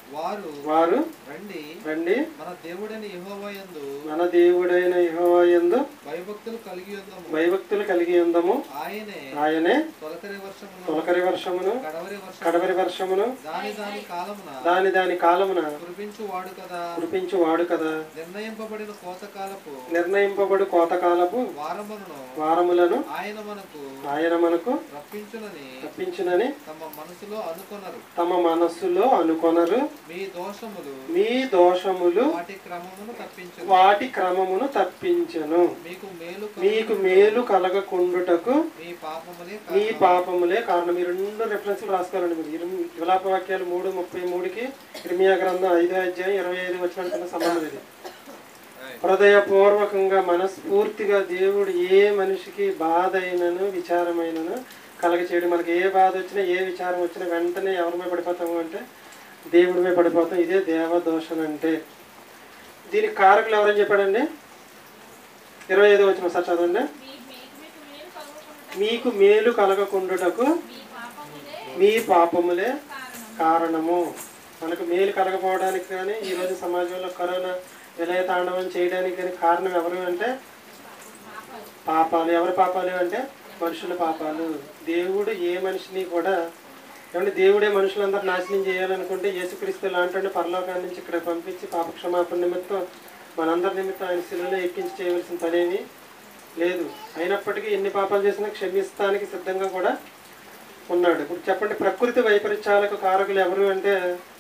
వారు వారు రండి రండి మన దేవుడైన యెహోవాయందు మన దేవుడైన యెహోవాయందు భయభక్తులు కలిగి ఉందాము భయభక్తులు కలిగి ఉందము ఆయనే ఆయనే తొలకరి వర్షమును తొలకరి వర్షమును కడవరి వర్షం కడవరి వర్షమును దాని దాని కాలమున దాని దాని కాలమున కురిపించు వాడు కదా కురిపించు వాడు కదా నిర్ణయింపబడిన కోతకాలపు నిర్ణయింపబడు కోతకాలపు వారములను వారములను ఆయన మనకు ఆయన మనకు రప్పించునని తప్పించునని తమ మనసులో అనుకొనరు తమ మనస్సులో అనుకొనరు మీ దోషములు మీ దోషములు వాటి క్రమమును తప్పించు వాటి క్రమమును తప్పించను మీకు మేలు కలుగు- మీకు మేలు కలగకుండుటకు మీ పాపములే మీ కారణం. పాపములే కారణం ఈ రెండు రెఫరెన్స్లు రాసుకోవాలండి మీరు ఇరు- విలాప వాక్యాలు మూడు ముప్పై మూడుకి ఇర్మియా గ్రంథం ఐదో అధ్యాయం ఇరవై ఐదు వచ్చిన సంబంధం ఇది హృదయపూర్వకంగా మనస్ఫూర్తిగా దేవుడు ఏ మనిషికి బాధ అయినను విచారమైనను కలగ చేయడం మనకి ఏ బాధ వచ్చినా ఏ విచారం వచ్చినా వెంటనే ఎవరి మీద పడిపోతాము అంటే దేవుడి మీద పడిపోతాం ఇదే దేవదోషం అంటే దీనికి కారకులు ఎవరని చెప్పాడండి ఇరవై ఐదు వచ్చిన సార్ చదవండి మీ మీకు మీకు మేలు కలుగుకున్నట్టు మీకు మేలు కలగకుండుటకు మీ పాపములే మీ పాపములే కారణం కారణము మనకు మేలు కలగపోవడానికి కానీ ఈరోజు సమాజంలో కరోనా విలయ తాండవం చేయడానికి కానీ కారణం ఎవరు అంటే పాపాలు పాపాలు ఎవరి పాపాలు అంటే మనుషుల పాపాలు దేవుడు ఏ మనిషిని కూడా ఏమంటే దేవుడే మనుషులందరూ నాశనం చేయాలనుకుంటే యేసుక్రీస్తు లాంటి పరలోకాన్ని నుంచి ఇక్కడ పంపించి పాప క్షమాపణ నిమిత్తం మనందరి నిమిత్తం ఆయన శిలువలో ఎక్కించి చేయవలసిన పనేమి లేదు అయినప్పటికీ ఎన్ని పాపాలు చేసినా క్షమిస్తానికి సిద్ధంగా కూడా ఉన్నాడు ఇప్పుడు చెప్పండి ప్రకృతి వైపరీత్యాలకు కారకులు ఎవరు అంటే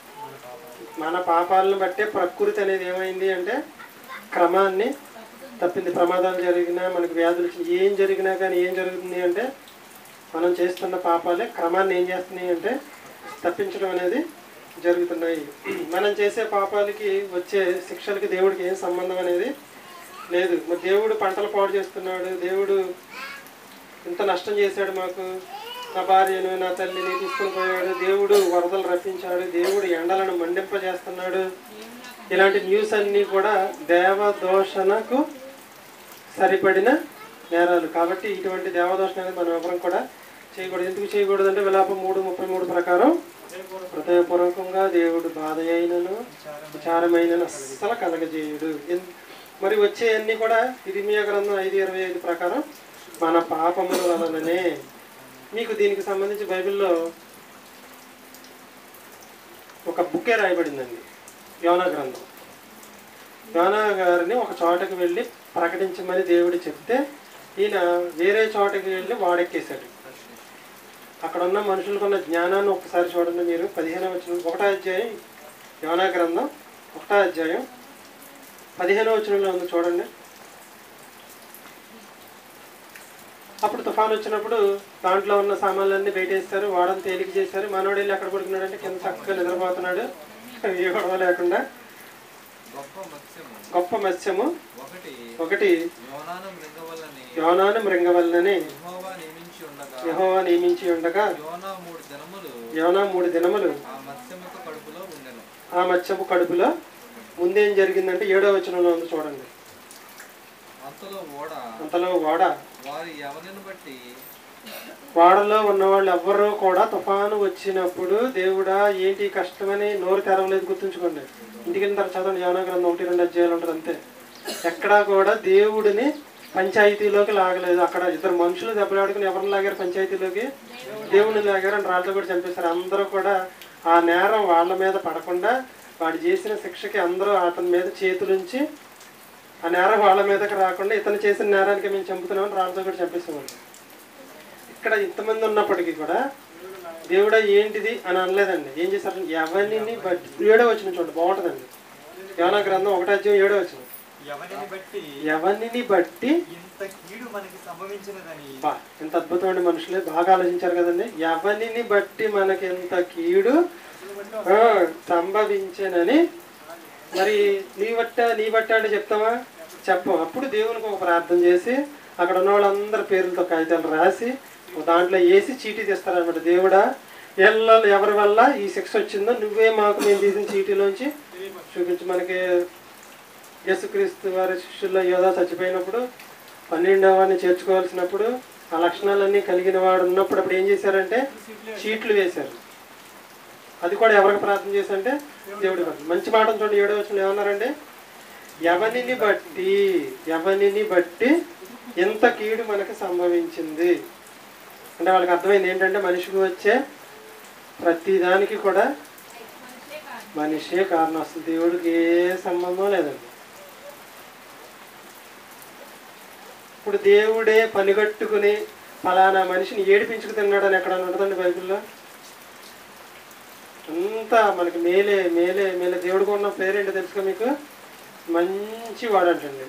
మన పాపాలను బట్టే ప్రకృతి అనేది ఏమైంది అంటే క్రమాన్ని తప్పింది ప్రమాదాలు జరిగినా మనకు వ్యాధులు వచ్చినా ఏం జరిగినా కానీ ఏం జరుగుతుంది అంటే మనం చేస్తున్న పాపాలే క్రమాన్ని ఏం చేస్తున్నాయి అంటే తప్పించడం అనేది జరుగుతున్నాయి మనం చేసే పాపాలకి వచ్చే శిక్షలకి దేవుడికి ఏం సంబంధం అనేది లేదు మరి దేవుడు పంటలు పాడు చేస్తున్నాడు దేవుడు ఇంత నష్టం చేశాడు మాకు నా భార్యను నా తల్లిని తీసుకుని పోయాడు దేవుడు వరదలు రప్పించాడు దేవుడు ఎండలను మండింపజేస్తున్నాడు ఇలాంటి న్యూస్ అన్నీ కూడా దేవదోషణకు సరిపడిన నేరాలు కాబట్టి ఇటువంటి దేవదోషణ అనేది మనం ఎవరం కూడా చేయకూడదు ఎందుకు చేయకూడదు అంటే విలాపం మూడు ముప్పై మూడు ప్రకారం హృదయపూర్వకంగా దేవుడు బాధ అయినను విచారమైనను అస్సలు కలగజేయుడు ఎన్- మరి వచ్చే అన్ని కూడా ఇరిమియా గ్రంథం ఐదు ఇరవై ఐదు ప్రకారం మన పాపముల వలననే మీకు దీనికి సంబంధించి బైబిల్లో ఒక బుక్కే రాయబడిందండి యోనా గ్రంథం యోనా గారిని ఒక చోటకి వెళ్ళి ప్రకటించమని దేవుడు చెప్తే ఈయన వేరే చోటకి వెళ్ళి వాడెక్కేశాడు అక్కడ ఉన్న మనుషులకు ఉన్న జ్ఞానాన్ని ఒకసారి చూడండి మీరు పదిహేనవ వచ్చిన ఒకటో అధ్యాయం యోనా గ్రంథం ఒకటో అధ్యాయం పదిహేనవ వచనంలో ఉంది చూడండి అప్పుడు తుఫాన్ వచ్చినప్పుడు దాంట్లో ఉన్న సామాన్లన్నీ బయటేస్తారు వాడని తేలిక చేశారు మనోడు వెళ్ళి ఎక్కడ పడుకున్నాడంటే కింద చక్కగా నిద్రపోతున్నాడు ఏ గొడవ లేకుండా గొప్ప మత్స్యము గొప్ప మత్స్యము ఒకటి ఒకటి యోనాను మృగవల్లని యోనాను మృంగవల్లని యెహోవా నియమించి ఉండగా యెహోవా నియమించి ఉండగా యోనా మూడు దినములు యోనా మూడు దినములు ఆ మత్స్యముకు కడుపులో ఉండెను ఆ మత్స్యపు కడుపులో ముందేం జరిగిందంటే ఏడో వచనంలో ఉంది చూడండి అంతలో ఓడ అంతలో వాడ వారి ఎవరిని బట్టి వాడలో ఉన్న వాళ్ళు ఎవ్వరూ కూడా తుఫాను వచ్చినప్పుడు దేవుడా ఏంటి ఈ కష్టమని నోరు తెరవలేదు గుర్తుంచుకోండి ఇంటికి వెళ్ళిన తర్వాత చదవండి యోనా గ్రంథం ఒకటి రెండు అధ్యాయులు ఉంటుంది అంతే ఎక్కడా కూడా దేవుడిని పంచాయతీలోకి లాగలేదు అక్కడ ఇద్దరు మనుషులు దెబ్బలాడుకుని ఎవరిని లాగారు పంచాయతీలోకి దేవుడిని లాగారు అని రాళ్ళతో కూడా చంపేశారు అందరూ కూడా ఆ నేరం వాళ్ళ మీద పడకుండా వాడు చేసిన శిక్షకి అందరూ అతని మీద చేతులుంచి ఆ నేరం వాళ్ళ మీదకి రాకుండా ఇతను చేసిన నేరానికి మేము చంపుతున్నామని రాళ్ళతో కూడా చంపేసేవాళ్ళు ఇక్కడ ఇంతమంది ఉన్నప్పటికీ కూడా దేవుడా ఏంటిది అని అనలేదండి ఏం చేశారు ఎవరిని బట్టి ఏడో వచ్చిన చూడండి బాగుంటుందండి యోనా గ్రంథం ఒకటో అధ్యాయం ఏడో వచ్చిన ఎవరిని బట్టి ఎవరిని బట్టి ఇంత కీడు మనకి సంభవించినదని బా ఎంత అద్భుతమైన మనుషులే బాగా ఆలోచించారు కదండి ఎవరిని బట్టి మనకి ఎంత కీడు ఆ, సంభవించనని మరి నీ బట్ట నీ బట్ట అంటే చెప్తావా చెప్పం అప్పుడు దేవునికి ఒక ప్రార్థన చేసి అక్కడ ఉన్న వాళ్ళందరి పేర్లతో కాగితాలు రాసి ఒక దాంట్లో వేసి చీటీ తీస్తారనమాట దేవుడా ఎల్ల ఎవరి వల్ల ఈ శిక్ష వచ్చిందో నువ్వే మాకు మేము తీసిన చీటీలోంచి చూపించి మనకి యేసుక్రీస్తు వారి శిష్యుల్లో యోధా చచ్చిపోయినప్పుడు పన్నెండవ వాడిని చేర్చుకోవాల్సినప్పుడు ఆ లక్షణాలన్నీ కలిగిన వాడు ఉన్నప్పుడు అప్పుడు ఏం చేశారంటే చీట్లు వేశారు అది కూడా ఎవరికి ప్రార్థన చేసి అంటే దేవుడి ప్రార్థన మంచి మాట చూడండి ఏడో వచ్చిన ఏమన్నారండి ఎవనిని బట్టి ఎవనిని బట్టి ఎంత కీడు మనకు సంభవించింది అంటే వాళ్ళకి అర్థమైంది ఏంటంటే మనిషికి వచ్చే ప్రతి దానికి కూడా మనిషే కాదు మనిషే కారణం అసలు దేవుడికి ఏ సంబంధం లేదండి ఇప్పుడు దేవుడే పనిగట్టుకుని ఫలానా మనిషిని ఏడిపించుకు తిన్నాడని ఎక్కడ ఉంటుందండి బైబిల్లో అంతా మనకి మేలే మేలే మేలే దేవుడికి ఉన్న పేరేంటో తెలుసుగా మీకు మంచి వాడంటండి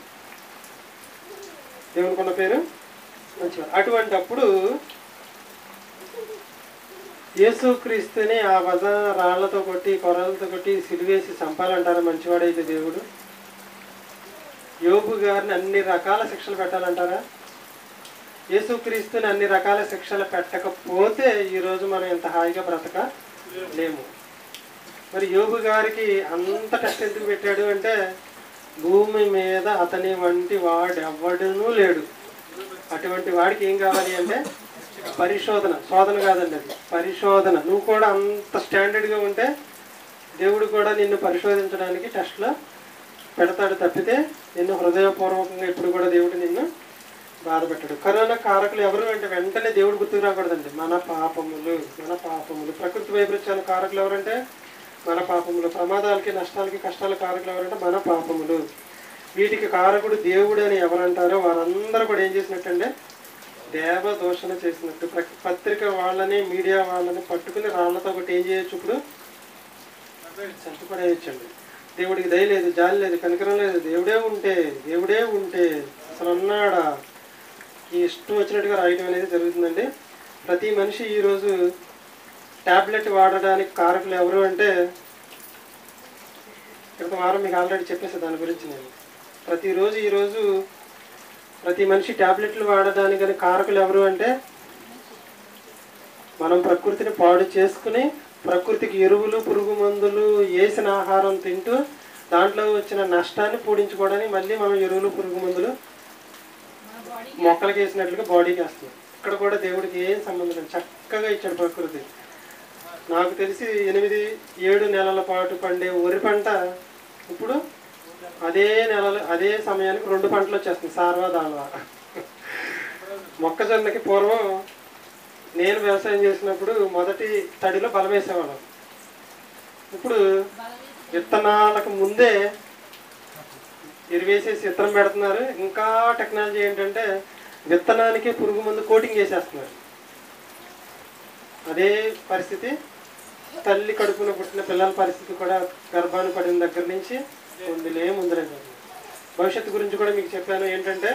దేవునికి ఉన్న పేరు మంచివాడు అటువంటి అప్పుడు యేసుక్రీస్తుని ఆ వజ రాళ్లతో కొట్టి కొరలతో కొట్టి సిలివేసి చంపాలంటారా మంచివాడైతే దేవుడు యోబు గారిని అన్ని రకాల శిక్షలు పెట్టాలంటారా యేసుక్రీస్తుని అన్ని రకాల శిక్షలు పెట్టకపోతే ఈరోజు మనం ఎంత హాయిగా బ్రతక లేము మరి యోబు గారికి అంత టెస్ట్ ఎందుకు పెట్టాడు అంటే భూమి మీద అతని వంటి వాడు ఎవ్వడునూ లేడు అటువంటి వాడికి ఏం కావాలి అంటే పరిశోధన శోధన కాదండి అది పరిశోధన నువ్వు కూడా అంత స్టాండర్డ్గా ఉంటే దేవుడు కూడా నిన్ను పరిశోధించడానికి టెస్ట్లో పెడతాడు తప్పితే నిన్ను హృదయపూర్వకంగా ఇప్పుడు కూడా దేవుడు నిన్ను బాధ పెట్టాడు కరోనా కారకులు ఎవరు అంటే వెంటనే దేవుడు గుర్తుకు రాకూడదండి మన పాపములు మన పాపములు ప్రకృతి వైపరీత్యాల కారకులు ఎవరంటే మన పాపములు ప్రమాదాలకి నష్టాలకి కష్టాల కారకులు ఎవరంటే మన పాపములు వీటికి కారకుడు దేవుడు అని ఎవరంటారో వారందరూ కూడా ఏం చేసినట్టంటే దేవ దోషణ చేసినట్టు ప్ర- పత్రిక వాళ్ళని మీడియా వాళ్ళని పట్టుకుని రాళ్లతో ఒకటి ఏం చేయొచ్చు ఇప్పుడు చంపపడేయచ్చండి దేవుడికి దయ లేదు జాలి లేదు కనికరం లేదు దేవుడే ఉంటే దేవుడే ఉంటే అసలు ఉన్నాడా ఈ ఇష్టం వచ్చినట్టుగా రాయటం అనేది జరుగుతుందండి ప్రతి మనిషి ఈరోజు ట్యాబ్లెట్ వాడడానికి కారకులు ఎవరు అంటే క్రితం వారం మీకు ఆల్రెడీ చెప్పేసి దాని గురించి నేను ప్రతిరోజు ఈరోజు ప్రతి మనిషి ట్యాబ్లెట్లు వాడడానికి గల కారకులు ఎవరు అంటే మనం ప్రకృతిని పాడు చేసుకుని ప్రకృతికి ఎరువులు పురుగు మందులు వేసిన ఆహారం తింటూ దాంట్లో వచ్చిన నష్టాన్ని పూడించుకోవడానికి మళ్ళీ మనం ఎరువులు పురుగు మందులు మన బాడీ మొక్కలకి వేసినట్లుగా బాడీకి వేస్తున్నాం ఇక్కడ కూడా దేవుడికి ఏం సంబంధం లేదు చక్కగా ఇచ్చాడు ప్రకృతి నాకు తెలిసి ఎనిమిది ఏడు నెలల పాటు పండే వరి పంట ఇప్పుడు అదే నెలలు అదే సమయానికి రెండు పంటలు వచ్చేస్తుంది సార్వా దాల్వా మొక్కజొన్నకి పూర్వం నేను వ్యవసాయం చేసినప్పుడు మొదటి తడిలో బలం వేసేవాళ్ళం ఇప్పుడు బలం వేసి విత్తనాలకు ముందే ఎరువేసేసి విత్తనం పెడుతున్నారు ఇంకా టెక్నాలజీ ఏంటంటే విత్తనానికి పురుగు మందు కోటింగ్ చేసేస్తున్నారు అదే పరిస్థితి తల్లి కడుపున పుట్టిన పిల్లల పరిస్థితి కూడా గర్భాన్ని పడిన దగ్గర నుంచి ముందులే ముందులే భవిష్యత్తు గురించి కూడా మీకు చెప్పాను ఏంటంటే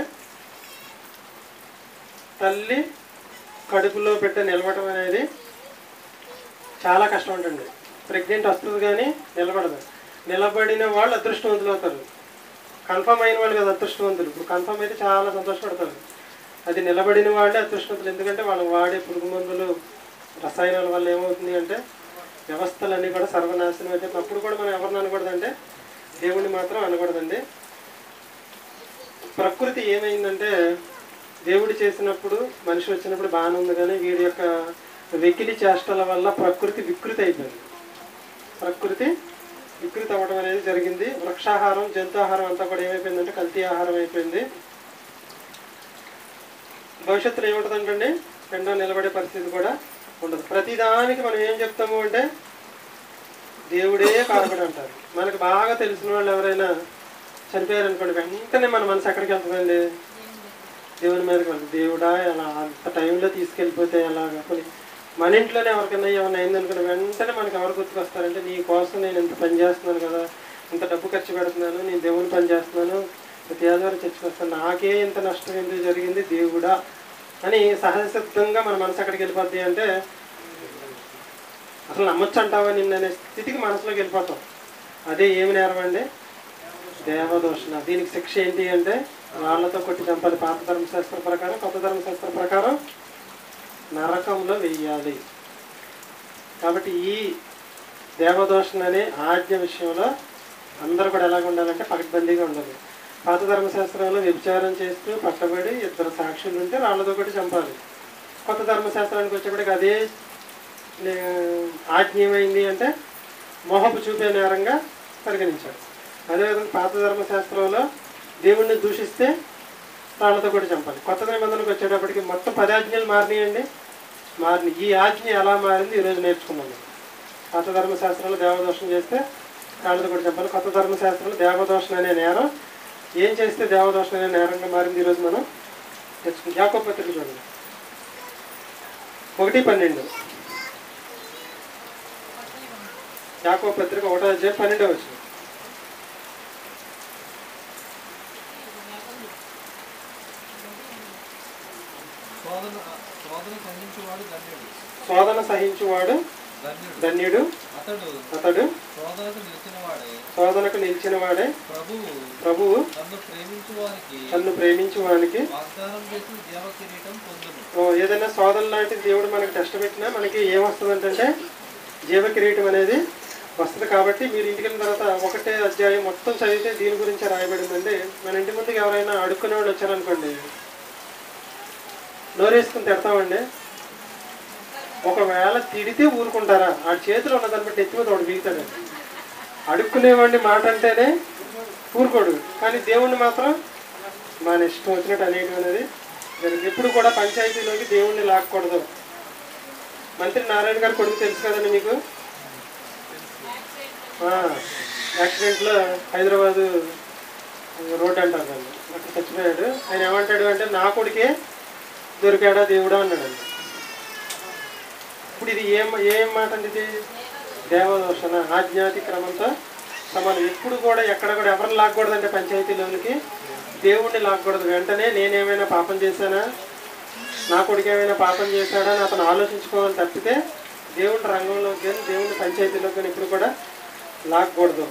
తల్లి కడుపులో పెట్ట నిలవటం అనేది చాలా కష్టం ఉంటుంది ప్రెగ్నెంట్ వస్తుంది కానీ నిలబడదు నిలబడిన వాళ్ళు అదృష్టవంతులు అవుతారు కన్ఫర్మ్ అయిన వాళ్ళు కదా అదృష్టవంతులు ఇప్పుడు కన్ఫర్మ్ అయితే చాలా సంతోషపడతారు అది నిలబడిన వాళ్ళే అదృష్టవంతులు ఎందుకంటే వాళ్ళు వాడే పురుగు మందులు రసాయనాల వల్ల ఏమవుతుంది అంటే వ్యవస్థలన్నీ కూడా సర్వనాశనం అయిపోతుంది అప్పుడు కూడా మనం ఎవరిని అనకూడదంటే దేవుణ్ణి మాత్రం అనకూడదండి ప్రకృతి ఏమైందంటే దేవుడు చేసినప్పుడు మనిషి వచ్చినప్పుడు బాగానే ఉంది కానీ వీడి యొక్క వెకిలి చేష్టల వల్ల ప్రకృతి వికృతి అయిపోయింది ప్రకృతి వికృతి అవ్వడం అనేది జరిగింది వృక్షాహారం జంతుఆహారం అంతా కూడా ఏమైపోయిందంటే కల్తీ ఆహారం అయిపోయింది భవిష్యత్తులో ఏముంటుందంటే రెండో నిలబడే పరిస్థితి కూడా ఉండదు ప్రతిదానికి మనం ఏం చెప్తాము అంటే దేవుడే కారకుడు అంటారు మనకు బాగా తెలిసిన వాళ్ళు ఎవరైనా చనిపోయారు అనుకోండి వెంటనే మన మనసు ఎక్కడికి వెళ్తుందండి దేవుని మీదకి వెళ్తుంది దేవుడా ఎలా అంత టైంలో తీసుకెళ్ళిపోతే ఎలాగా పోనీ మన ఇంట్లోనే ఎవరికైనా ఏమైనా అయిందనుకున్న వెంటనే మనకి ఎవరు గుర్తుకొస్తారంటే నీ కోసం నేను ఇంత పని చేస్తున్నాను కదా ఇంత డబ్బు ఖర్చు పెడుతున్నాను నేను దేవుని పని చేస్తున్నాను ప్రతి ఆదివారం చర్చకు వస్తాను నాకే ఇంత నష్టం ఎందుకు జరిగింది దేవుడా అని సహజ సిద్ధంగా మన మనసు ఎక్కడికి వెళ్ళిపోద్ది అంటే అసలు నమ్మొచ్చు అంటావా నిన్ననే స్థితికి మనసులోకి వెళ్ళిపోతాం అదే ఏమి నేరం అండి దేవదోషణ దీనికి శిక్ష ఏంటి అంటే రాళ్లతో కొట్టి చంపాలి పాత ధర్మశాస్త్ర ప్రకారం కొత్త ధర్మశాస్త్ర ప్రకారం నరకంలో వెయ్యాలి కాబట్టి ఈ దేవదోషణ అనే ఆజ్ఞ విషయంలో అందరూ కూడా ఎలాగ ఉండాలంటే పకడ్బందీగా ఉండాలి పాత ధర్మశాస్త్రంలో వ్యభిచారం చేస్తూ పట్టబడి ఇద్దరు సాక్షులు ఉంటే రాళ్లతో కొట్టి చంపాలి కొత్త ధర్మశాస్త్రానికి వచ్చేప్పటికి అదే నే- ఆజ్ఞ ఏమైంది అంటే మోహపు చూపే నేరంగా పరిగణించాడు అదేవిధంగా పాత ధర్మశాస్త్రంలో దేవుణ్ణి దూషిస్తే రాళ్లతో కూడా చంపాలి కొత్త నిబంధనకు వచ్చేటప్పటికి మొత్తం పది ఆజ్ఞలు మారినాయండి మారిన ఈ ఆజ్ఞ ఎలా మారింది ఈరోజు నేర్చుకున్నాం మనం. పాత ధర్మశాస్త్రంలో దేవదోషం చేస్తే రాళ్లతో కూడా చంపాలి కొత్త ధర్మశాస్త్రంలో దేవదోషం అనే నేరం ఏం చేస్తే దేవదోషం అనే నేరంగా మారింది ఈరోజు మనం నేర్చుకున్నాం యాకో పత్రిక చూడండి ఒకటి పన్నెండు యాకో పత్రిక ఒకటో అధ్యాయం పన్నెండో వచ్చింది శోధన శోధన సహించువాడు ధన్యుడు శోధన సహించువాడు ధన్యుడు ధన్యుడు అతడు అతడు శోధనకు నిలిచిన వాడే శోధనకు నిలిచిన వాడే ప్రభువు ప్రభువు తన్ను ప్రేమించు వారికి తన్ను ప్రేమించు వానికి వాగ్దానం చేసి జీవ కిరీటం పొందును ఓ, ఏదైనా శోధన లాంటి దేవుడు మనకి టెస్ట్ పెట్టినా మనకి ఏమొస్తుందంటే జీవ కిరీటం అనేది వస్తుంది కాబట్టి మీరు ఇంటికి వెళ్ళిన తర్వాత ఒకటే అధ్యాయం మొత్తం చదివితే దీని గురించి రాయబడిందండి మన ఇంటి ముందుకు ఎవరైనా అడుక్కునే వాళ్ళు వచ్చారనుకోండి నోరేసుకుని తిడతామండి ఒకవేళ తిడితే ఊరుకుంటారా ఆ చేతిలో ఉన్న దాన్ని బట్టి ఎత్తి మీద ఒకటి బీగుతాడు అడుక్కునేవాడిని మాట అంటేనే ఊరుకోడు కానీ దేవుణ్ణి మాత్రం మన ఇష్టం వచ్చినట్టు అనేయడం అనేది జరిగింది ఎప్పుడు కూడా పంచాయతీలోకి దేవుణ్ణి లాక్కూడదు మంత్రి నారాయణ గారి కొడుకు తెలుసు కదండి మీకు ఆ, యాక్సిడెంట్లో హైదరాబాదు రోడ్ అంటారు దాన్ని అక్కడ చచ్చిపోయాడు ఆయన ఏమంటాడు అంటే నా కొడుకే దొరికాడా దేవుడా అన్నాడు ఇప్పుడు ఇది ఏం ఏం మాట అండి ఇది దేవదోషణ ఆజ్ఞాతి క్రమంతో సమానం ఎప్పుడు కూడా ఎక్కడ కూడా ఎవరిని లాక్కూడదంటే పంచాయతీలోనికి దేవుణ్ణి లాక్కూడదు వెంటనే నేనేమైనా పాపం చేశానా నా కొడుకు ఏమైనా పాపం చేశాడా అని అతను ఆలోచించుకోవాలి తప్పితే దేవుడి రంగంలోకి కానీ దేవుడి పంచాయతీలోకి కానీ ఎప్పుడు కూడా లాక్కూడదు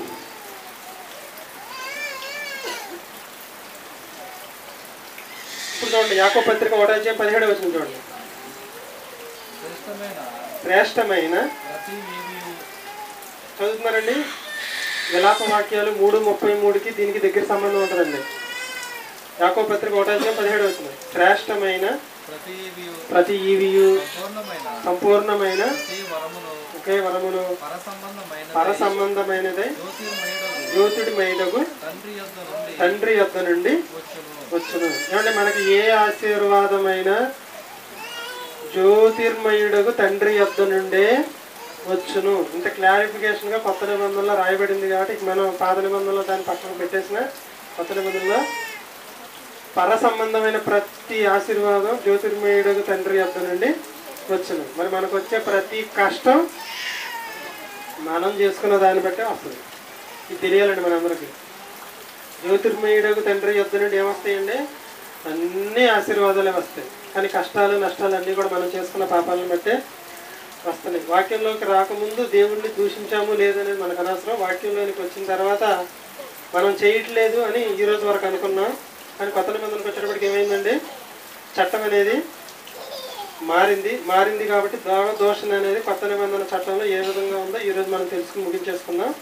ఇప్పుడు చూడండి యాకో పత్రిక ఒకటో అధ్యాయం పదిహేడు వచ్చింది చూడండి శ్రేష్టమైన శ్రేష్టమైన ప్రతి వీధియు చదువుతున్నారండి విలాప వాక్యాలు మూడు ముప్పై మూడుకి దీనికి దగ్గర సంబంధం ఉంటుందండి యాకో పత్రిక ఒకటో అధ్యాయం పదిహేడు వచ్చింది శ్రేష్టమైన ప్రతి వీధియు ప్రతి ఈవియు సంపూర్ణమైన సంపూర్ణమైన ప్రతి వరమును ఒకే వరమును పర సంబంధమైన పర సంబంధమైనదై జ్యోతిర్మయుడగు జ్యోతుడి మైదగు తండ్రి యొద్ద నుండి తండ్రి యొద్ద నుండి వచ్చును వచ్చును ఏమంటే మనకి ఏ ఆశీర్వాదమైన జ్యోతిర్మయుడగు తండ్రి యొద్ద నుండే వచ్చును ఇంత క్లారిఫికేషన్ గా కొత్త నిబంధనలో రాయబడింది కాబట్టి ఇక మనం పాత నిబంధనలో దాన్ని పక్కన పెట్టేసిన కొత్త నిబంధనలో పర సంబంధమైన ప్రతి ఆశీర్వాదం జ్యోతిర్మయుడగు తండ్రి యొద్ద నుండి వచ్చును మరి మనకు వచ్చే ప్రతి కష్టం మనం చేసుకున్న దాన్ని బట్టే వస్తుంది ఇది తెలియాలండి మనందరికీ జ్యోతిర్మయుడకు తండ్రి యొద్ద నుండి ఏమొస్తాయండి అన్ని ఆశీర్వాదాలే వస్తాయి కానీ కష్టాలు నష్టాలు అన్నీ కూడా మనం చేసుకున్న పాపాలను బట్టే వస్తున్నాయి వాక్యంలోకి రాకముందు దేవుణ్ణి దూషించాము లేదనేది మనకు అనవసరం వాక్యంలోనికి వచ్చిన తర్వాత మనం చేయట్లేదు అని ఈ రోజు వరకు అనుకున్నాం కానీ కొత్త నిబంధనకు వచ్చేటప్పటికి ఏమైందండి చట్టం అనేది మారింది మారింది కాబట్టి దోష దోషణ అనేది కొత్త నిబంధన చట్టంలో ఏ విధంగా ఉందో ఈ రోజు మనం తెలుసుకుని ముగించేసుకుందాం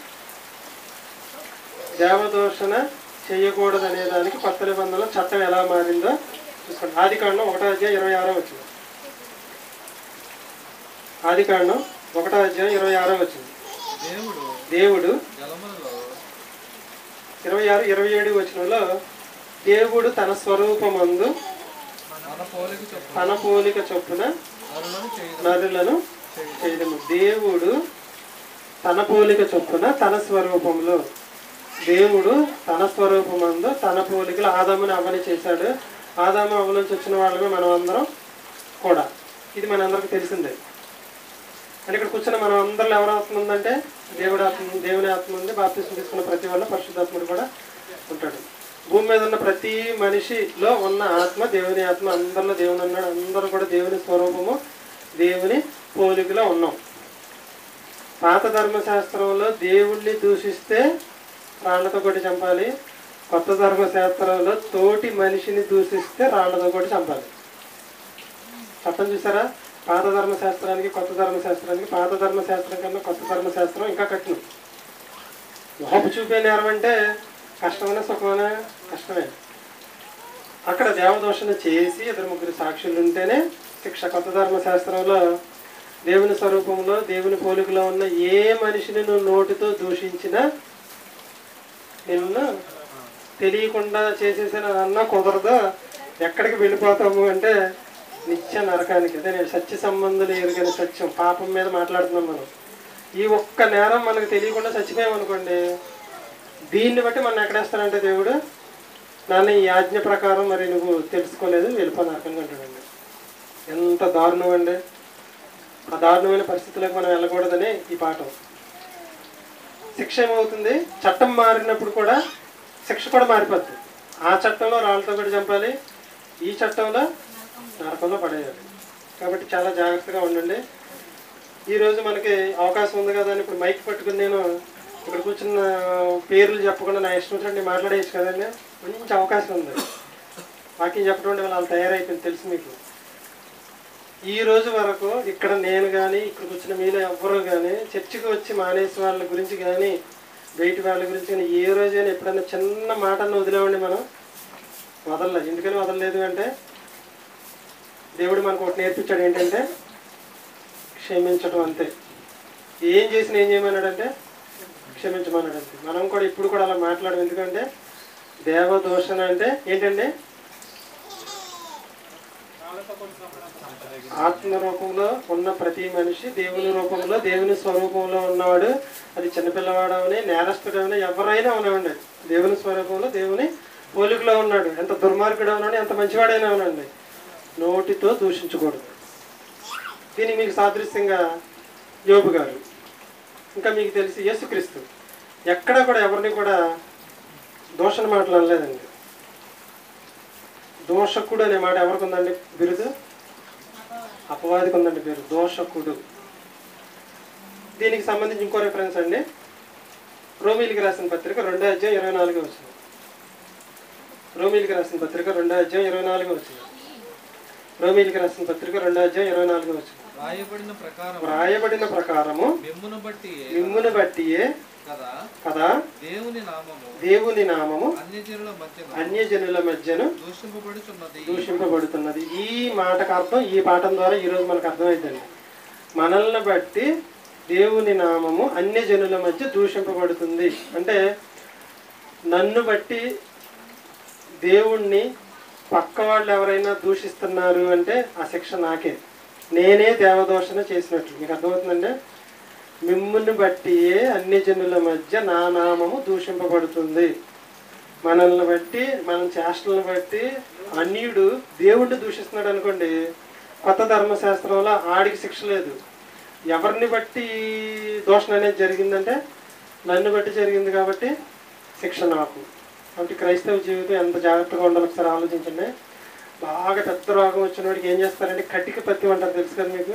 దేవదోషణ చేయకూడదు అనే దానికి కొత్త నిబంధనలో చట్టం ఎలా మారిందో చూసుకోండి ఆది కాండం ఒకటో అధ్యాయం ఇరవై ఆరో వచ్చింది ఆది కాండం ఒకటో అధ్యాయం ఇరవై ఆరో వచ్చింది దేవుడు దేవుడు జలములలో ఇరవై ఆరు ఇరవై ఏడు వచనంలో దేవుడు తన స్వరూపమందు మన పోలిక చొప్పున తన పోలిక చొప్పున నరులను చేయదు నరులను చేయడము దేవుడు తన పోలిక చొప్పున తన స్వరూపంలో దేవుడు తన స్వరూపమందు తన పోలికలు ఆదాముని అవని చేశాడు ఆదాము అవ నుంచి వచ్చిన వాళ్ళమే మనం అందరం కూడా ఇది మనందరికి తెలిసిందే అంటే ఇక్కడ కూర్చున్న మనం అందరిలో ఎవరు ఆత్మ ఉందంటే దేవుడు ఆత్మ దేవుని ఆత్మ ఉంది బాప్తిసం తీసుకున్న ప్రతి వాళ్ళ పరిశుద్ధాత్ముడు కూడా ఉంటాడు భూమి మీద ఉన్న ప్రతి మనిషిలో ఉన్న ఆత్మ దేవుని ఆత్మ అందరిలో దేవుని ఉన్నాడు అందరూ కూడా దేవుని స్వరూపము దేవుని పోలికలో ఉన్నాం పాత ధర్మశాస్త్రంలో దేవుణ్ణి దూషిస్తే రాళ్లతో కొట్టి చంపాలి కొత్త ధర్మశాస్త్రంలో తోటి మనిషిని దూషిస్తే రాళ్లతో కొట్టి చంపాలి చట్టం చూసారా పాత ధర్మశాస్త్రానికి కొత్త ధర్మశాస్త్రానికి పాత ధర్మశాస్త్రం కన్నా కొత్త ధర్మశాస్త్రం ఇంకా కఠినం లోపు చూపే నేరం అంటే కష్టమైన సుఖమైన కష్టమే అక్కడ దేవదోషణ చేసి ఇద్దరు ముగ్గురు సాక్షులు ఉంటేనే శిక్ష కొత్త ధర్మశాస్త్రంలో దేవుని స్వరూపంలో దేవుని పోలికలో ఉన్న ఏ మనిషిని నువ్వు నోటితో దూషించినా నిన్ను తెలియకుండా చేసేసిన అన్న కుదరదు ఎక్కడికి వెళ్ళిపోతాము అంటే నిత్య నరకానికి అదే నేను సత్య సంబంధులు ఎరుగని సత్యం పాపం మీద మాట్లాడుతున్నాం మనం ఈ ఒక్క నేరం మనకు తెలియకుండా చచ్చిపోయామనుకోండి దీన్ని బట్టి మనం ఎక్కడేస్తానంటే దేవుడు నాన్న ఈ ఆజ్ఞ ప్రకారం మరి నువ్వు తెలుసుకోలేదు వెళ్ళిపో నరకంగా అంటాడండి ఎంత దారుణం అండి ఆ దారుణమైన పరిస్థితులకు మనం వెళ్ళకూడదని ఈ పాఠం శిక్ష ఏమవుతుంది చట్టం మారినప్పుడు కూడా శిక్ష కూడా మారిపోద్ది ఆ చట్టంలో రాళ్ళతో కూడా చంపాలి ఈ చట్టంలో నరకంలో పడేయాలి కాబట్టి చాలా జాగ్రత్తగా ఉండండి ఈరోజు మనకి అవకాశం ఉంది కదా అని ఇప్పుడు మైక్ పట్టుకుని నేను ఇక్కడ కూర్చున్న పేర్లు చెప్పకుండా నా ఇష్టం వచ్చినట్టు నేను మాట్లాడేయచ్చు కదండి మంచి అవకాశం ఉంది వాకింగ్ చెప్పడం వల్ల వాళ్ళు తయారైపోయింది తెలుసు మీకు ఈ రోజు వరకు ఇక్కడ నేను కానీ ఇక్కడ కూర్చున్న మీలో ఎవ్వరు కానీ చర్చికి వచ్చి మానేసి వాళ్ళ గురించి కానీ బయట వాళ్ళ గురించి కానీ ఏ రోజైనా ఎప్పుడైనా చిన్న మాటను వదిలేవండి మనం వదలలేదు ఎందుకని వదలలేదు అంటే దేవుడు మనకు ఒకటి నేర్పించాడు ఏంటంటే క్షమించడం అంతే ఏం చేసిన ఏం చేయమన్నాడంటే క్షమించమన్నాడు అంతే మనం కూడా ఇప్పుడు కూడా అలా మాట్లాడడం ఎందుకంటే దేవదోషణ అంటే ఏంటండి ఆత్మ రూపంలో ఉన్న ప్రతి మనిషి దేవుని రూపంలో దేవుని స్వరూపంలో ఉన్నవాడు అది చిన్నపిల్లవాడవని నేరస్తుడవని ఎవరైనా ఉన్నామండి దేవుని స్వరూపంలో దేవుని పోలికలో ఉన్నాడు ఎంత దుర్మార్గుడు అవునండి ఎంత మంచివాడైనా అవునండి నోటితో దూషించకూడదు దీనికి మీకు సాదృశ్యంగా యోబు గారు ఇంకా మీకు తెలిసి యేసుక్రీస్తు ఎక్కడ కూడా ఎవరిని కూడా దోషణ మాట్లాడలేదండి దోషకుడు అనే మాట ఎవరికి ఉందండి బిరుదు అపవాదికి ఉందండి పేరు దోషకుడు దీనికి సంబంధించి ఇంకో రిఫరెన్స్ అండి రోమిలికి రాసిన పత్రిక రెండో అధ్యాయం ఇరవై నాలుగు వచ్చింది రోమిలికి రాసిన పత్రిక రెండో అధ్యాయం ఇరవై నాలుగు వచ్చింది రోమిలికి రాసిన పత్రిక రెండో అధ్యాయం ఇరవై నాలుగు వచ్చింది రాయబడిన ప్రకారం వ్రాయబడిన ప్రకారము మిమ్మును బట్టి మిమ్మును బట్టియే కదా కదా దేవుని నామము దేవుని నామము అన్యజనుల మధ్యలో అన్యజనుల మధ్యను దూషింపబడుచున్నది దూషింపబడుతున్నది ఈ మాటకు అర్థం ఈ పాఠం ద్వారా ఈ రోజు మనకు అర్థమైందండి మనల్ని బట్టి దేవుని నామము అన్య జనుల మధ్య దూషింపబడుతుంది అంటే నన్ను బట్టి దేవుణ్ణి పక్క వాళ్ళు ఎవరైనా దూషిస్తున్నారు అంటే ఆ శిక్ష నాకే నేనే దేవదోషణ చేసినట్లు మీకు అర్థమవుతుందండి మిమ్ముని బట్టి అన్ని జనుల మధ్య నా నామము దూషింపబడుతుంది మనల్ని బట్టి మన చేష్టలను బట్టి అన్యుడు దేవుణ్ణి దూషిస్తున్నాడు అనుకోండి కొత్త ధర్మశాస్త్రంలో ఆడికి శిక్ష లేదు ఎవరిని బట్టి దోషణ అనేది జరిగిందంటే నన్ను బట్టి జరిగింది కాబట్టి శిక్ష నాకు కాబట్టి క్రైస్తవ జీవితం ఎంత జాగ్రత్తగా ఉండాలి ఒకసారి ఆలోచించండి బాగా పెద్ద రోగం వచ్చిన వాడికి ఏం చేస్తారంటే కటిక పత్తి అంటారు తెలుసు కదా మీకు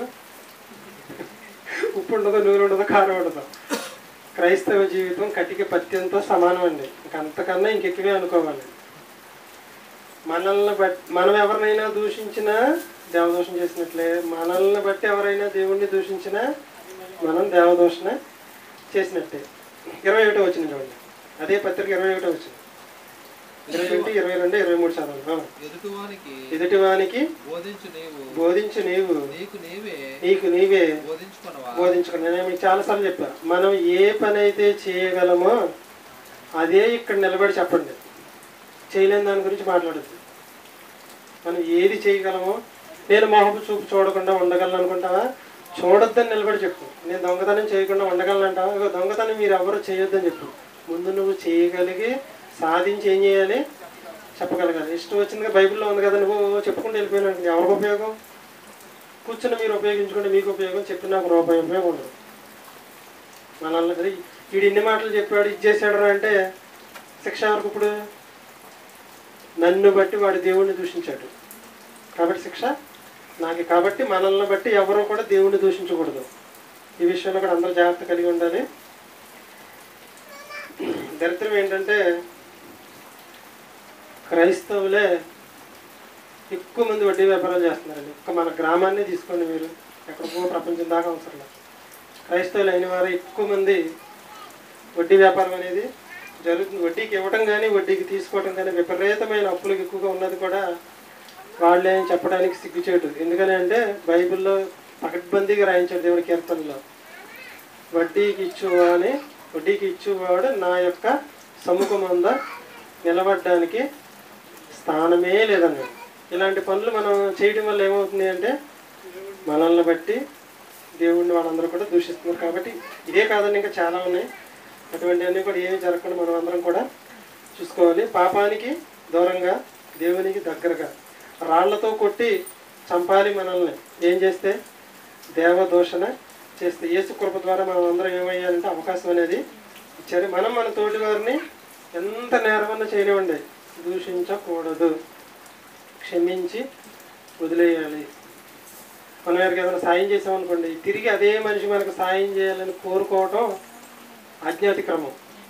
ఉప్పు ఉండదు నూనె ఉండదు కారం ఉండదు క్రైస్తవ జీవితం కటిక పత్యంతో సమానం అండి ఇంక అంతకన్నా ఇంకెక్కువే అనుకోవాలి మనల్ని బట్టి మనం ఎవరినైనా దూషించినా దేవదోషం చేసినట్లే మనల్ని బట్టి ఎవరైనా దేవుణ్ణి దూషించినా మనం దేవదోషణ చేసినట్టే ఇరవై ఒకటో వచ్చింది చూడండి అదే పత్రిక ఇరవై ఒకటో వచ్చింది ఇరవై ఒకటి ఇరవై రెండు ఇరవై మూడు చదవండి ఎదుటివానికి ఎదుటివానికి బోధించు నీవు బోధించు నీవు నీకు నీవే నీకు నీవే బోధించుకున్నవా బోధించుకుని నేను మీకు చాలాసార్లు చెప్పాను మనం ఏ పని అయితే చేయగలమో అదే ఇక్కడ నిలబడి చెప్పండి చేయలేని దాని గురించి మాట్లాడద్దు మనం ఏది చేయగలమో నేను మొహపు చూపు చూడకుండా ఉండగలను అనుకుంటావా చూడొద్దని నిలబడి చెప్పు నేను దొంగతనం చేయకుండా ఉండగలను అంటావా ఇగో దొంగతనం మీరు ఎవరు చేయొద్దని చెప్పు ముందు నువ్వు చేయగలిగి సాధించి ఏం చేయాలి చెప్పగలగాలి ఇష్టం వచ్చిందిగా బైబిల్లో ఉంది కదా నువ్వు చెప్పుకుంటూ వెళ్ళిపోయినాడు ఎవరికి ఉపయోగం కూర్చుని మీరు ఉపయోగించుకుంటే మీకు ఉపయోగం చెప్పిన నాకు రూపాయి ఉపయోగం ఉండదు మనల్ని కదా వీడు ఇన్ని మాటలు చెప్పాడు ఇది చేశాడు అంటే శిక్ష ఎవరికి ఇప్పుడు నన్ను బట్టి వాడు దేవుణ్ణి దూషించాడు కాబట్టి శిక్ష నాకు కాబట్టి మనల్ని బట్టి ఎవరు కూడా దేవుణ్ణి దూషించకూడదు ఈ విషయంలో కూడా అందరూ జాగ్రత్త కలిగి ఉండాలి దరిద్రం ఏంటంటే క్రైస్తవులే ఎక్కువ మంది వడ్డీ వ్యాపారాలు చేస్తున్నారండి ఒక్క మన గ్రామాన్ని తీసుకోండి మీరు ఎక్కడికో ప్రపంచం దాకా అవసరం లేదు క్రైస్తవులు అయిన వారు ఎక్కువ మంది వడ్డీ వ్యాపారం అనేది జరుగుతుంది వడ్డీకి ఇవ్వటం కానీ వడ్డీకి తీసుకోవటం కానీ విపరీతమైన అప్పులకు ఎక్కువగా ఉన్నది కూడా వాళ్ళే అని చెప్పడానికి సిగ్గుచేటు ఎందుకని అంటే బైబిల్లో పకడ్బందీగా రాయించాడు దేవుడి కీర్తనలో వడ్డీకి ఇచ్చువాని వడ్డీకి ఇచ్చువాడు నా యొక్క సముఖమంద నిలబడడానికి స్థానమే లేదన్నాడు ఇలాంటి పనులు మనం చేయడం వల్ల ఏమవుతుంది అంటే మనల్ని బట్టి దేవుడిని వాళ్ళందరూ కూడా దూషిస్తున్నారు కాబట్టి ఇదే కాదండి ఇంకా చాలా ఉన్నాయి అటువంటివన్నీ కూడా ఏమి జరగకుండా మనం అందరం కూడా చూసుకోవాలి పాపానికి దూరంగా దేవునికి దగ్గరగా రాళ్లతో కొట్టి చంపాలి మనల్ని ఏం చేస్తే దేవదూషణ చేస్తే యేసు కృప ద్వారా మనం అందరం ఏమయ్యాలంటే అవకాశం అనేది ఇచ్చారు మనం మన తోటి వారిని ఎంత నేరమన్నా చేయనివ్వండి దూషించకూడదు క్షమించి వదిలేయాలి మనం ఎవరికి ఏదైనా సాయం చేసామనుకోండి తిరిగి అదే మనిషి మనకు సాయం చేయాలని కోరుకోవటం అజ్ఞాతిక్రమం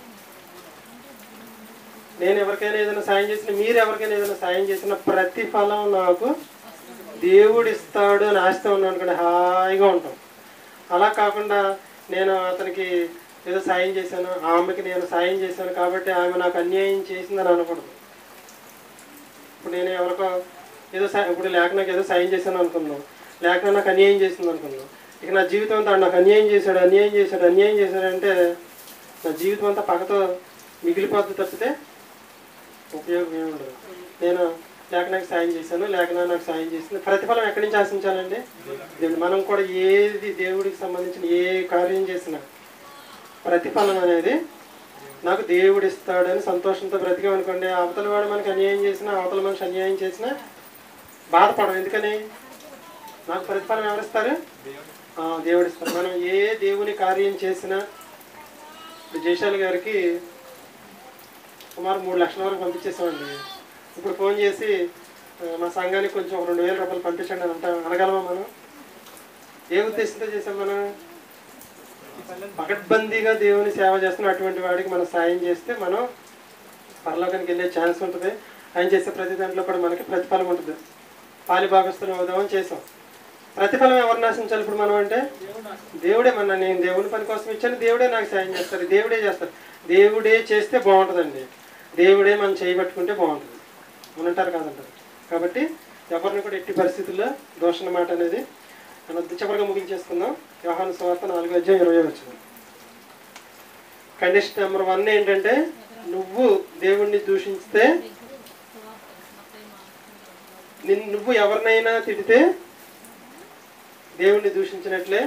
నేను ఎవరికైనా ఏదైనా సాయం చేసిన మీరు ఎవరికైనా ఏదైనా సాయం చేసిన ప్రతిఫలం నాకు దేవుడు ఇస్తాడు అని ఆస్తి ఉన్నాను అనుకోండి హాయిగా ఉంటాం అలా కాకుండా నేను అతనికి ఏదో సాయం చేశాను ఆమెకి నేను సాయం చేశాను కాబట్టి ఆమె నాకు అన్యాయం చేసిందని అనకూడదు ఇప్పుడు నేను ఎవరికో ఏదో సా- ఇప్పుడు లేక నాకు ఏదో సాయం చేశాను అనుకుందాం లేక నాకు అన్యాయం చేసింది అనుకుందాం ఇక నా జీవితం అంతా నాకు అన్యాయం చేశాడు అన్యాయం చేశాడు అన్యాయం చేశాడు అంటే నా జీవితం అంతా పక్కతో మిగిలిపోద్ది తప్పితే ఉపయోగం ఏమి ఉండదు నేను లేక నాకు సాయం చేశాను లేక నాకు సాయం చేసింది ప్రతిఫలం ఎక్కడి నుంచి ఆశించాలండి దేవుడు మనం కూడా ఏది దేవుడికి సంబంధించిన ఏ కార్యం చేసినా ప్రతిఫలం అనేది నాకు దేవుడు ఇస్తాడని సంతోషంతో బ్రతికామనుకోండి అవతల వాడు మనకి అన్యాయం చేసినా అవతల మనిషి అన్యాయం చేసినా బాధపడం ఎందుకని నాకు ప్రతిఫలం ఎవరిస్తారు ఆ, దేవుడు ఇస్తారు మనం ఏ దేవుని కార్యం చేసినా ఇప్పుడు జయశాలి గారికి సుమారు మూడు లక్షల వరకు పంపించేసామండి ఇప్పుడు ఫోన్ చేసి ఆ, మా సంఘానికి కొంచెం ఒక రెండు వేల రూపాయలు పంపించండి అని అంట అనగలమా మనం ఏ ఉద్దేశంతో చేసాం మనం పకడ్బందీగా దేవుని సేవ చేస్తున్న అటువంటి వాడికి మనం సాయం చేస్తే మనం పరలోకానికి వెళ్ళే ఛాన్స్ ఉంటుంది ఆయన చేసే ప్రతి దాంట్లో కూడా మనకి ప్రతిఫలం ఉంటుంది పాలి భాగస్థులు అవుదామని చేసాం ప్రతిఫలం ఎవరిని ఆశించాలి ఇప్పుడు మనం అంటే దేవుడే మన నేను దేవుని పని కోసం ఇచ్చాను దేవుడే నాకు సాయం చేస్తారు దేవుడే చేస్తారు దేవుడే చేస్తే బాగుంటుందండి దేవుడే మనం చేయబట్టుకుంటే బాగుంటుంది అంటారు కాదంటారు కాబట్టి ఎవరిని కూడా ఎట్టి పరిస్థితుల్లో దోషణ మాట అనేది మనం చివరిగా ముగించేసుకుందాం వ్యవహార స్వార్థ నాలుగు అధ్యాయం ఇరవై వచ్చింది కండిషన్ నెంబర్ వన్ ఏంటంటే నువ్వు దేవుణ్ణి దూషిస్తే నిన్ను నువ్వు ఎవరినైనా తిడితే దేవుణ్ణి దూషించినట్లే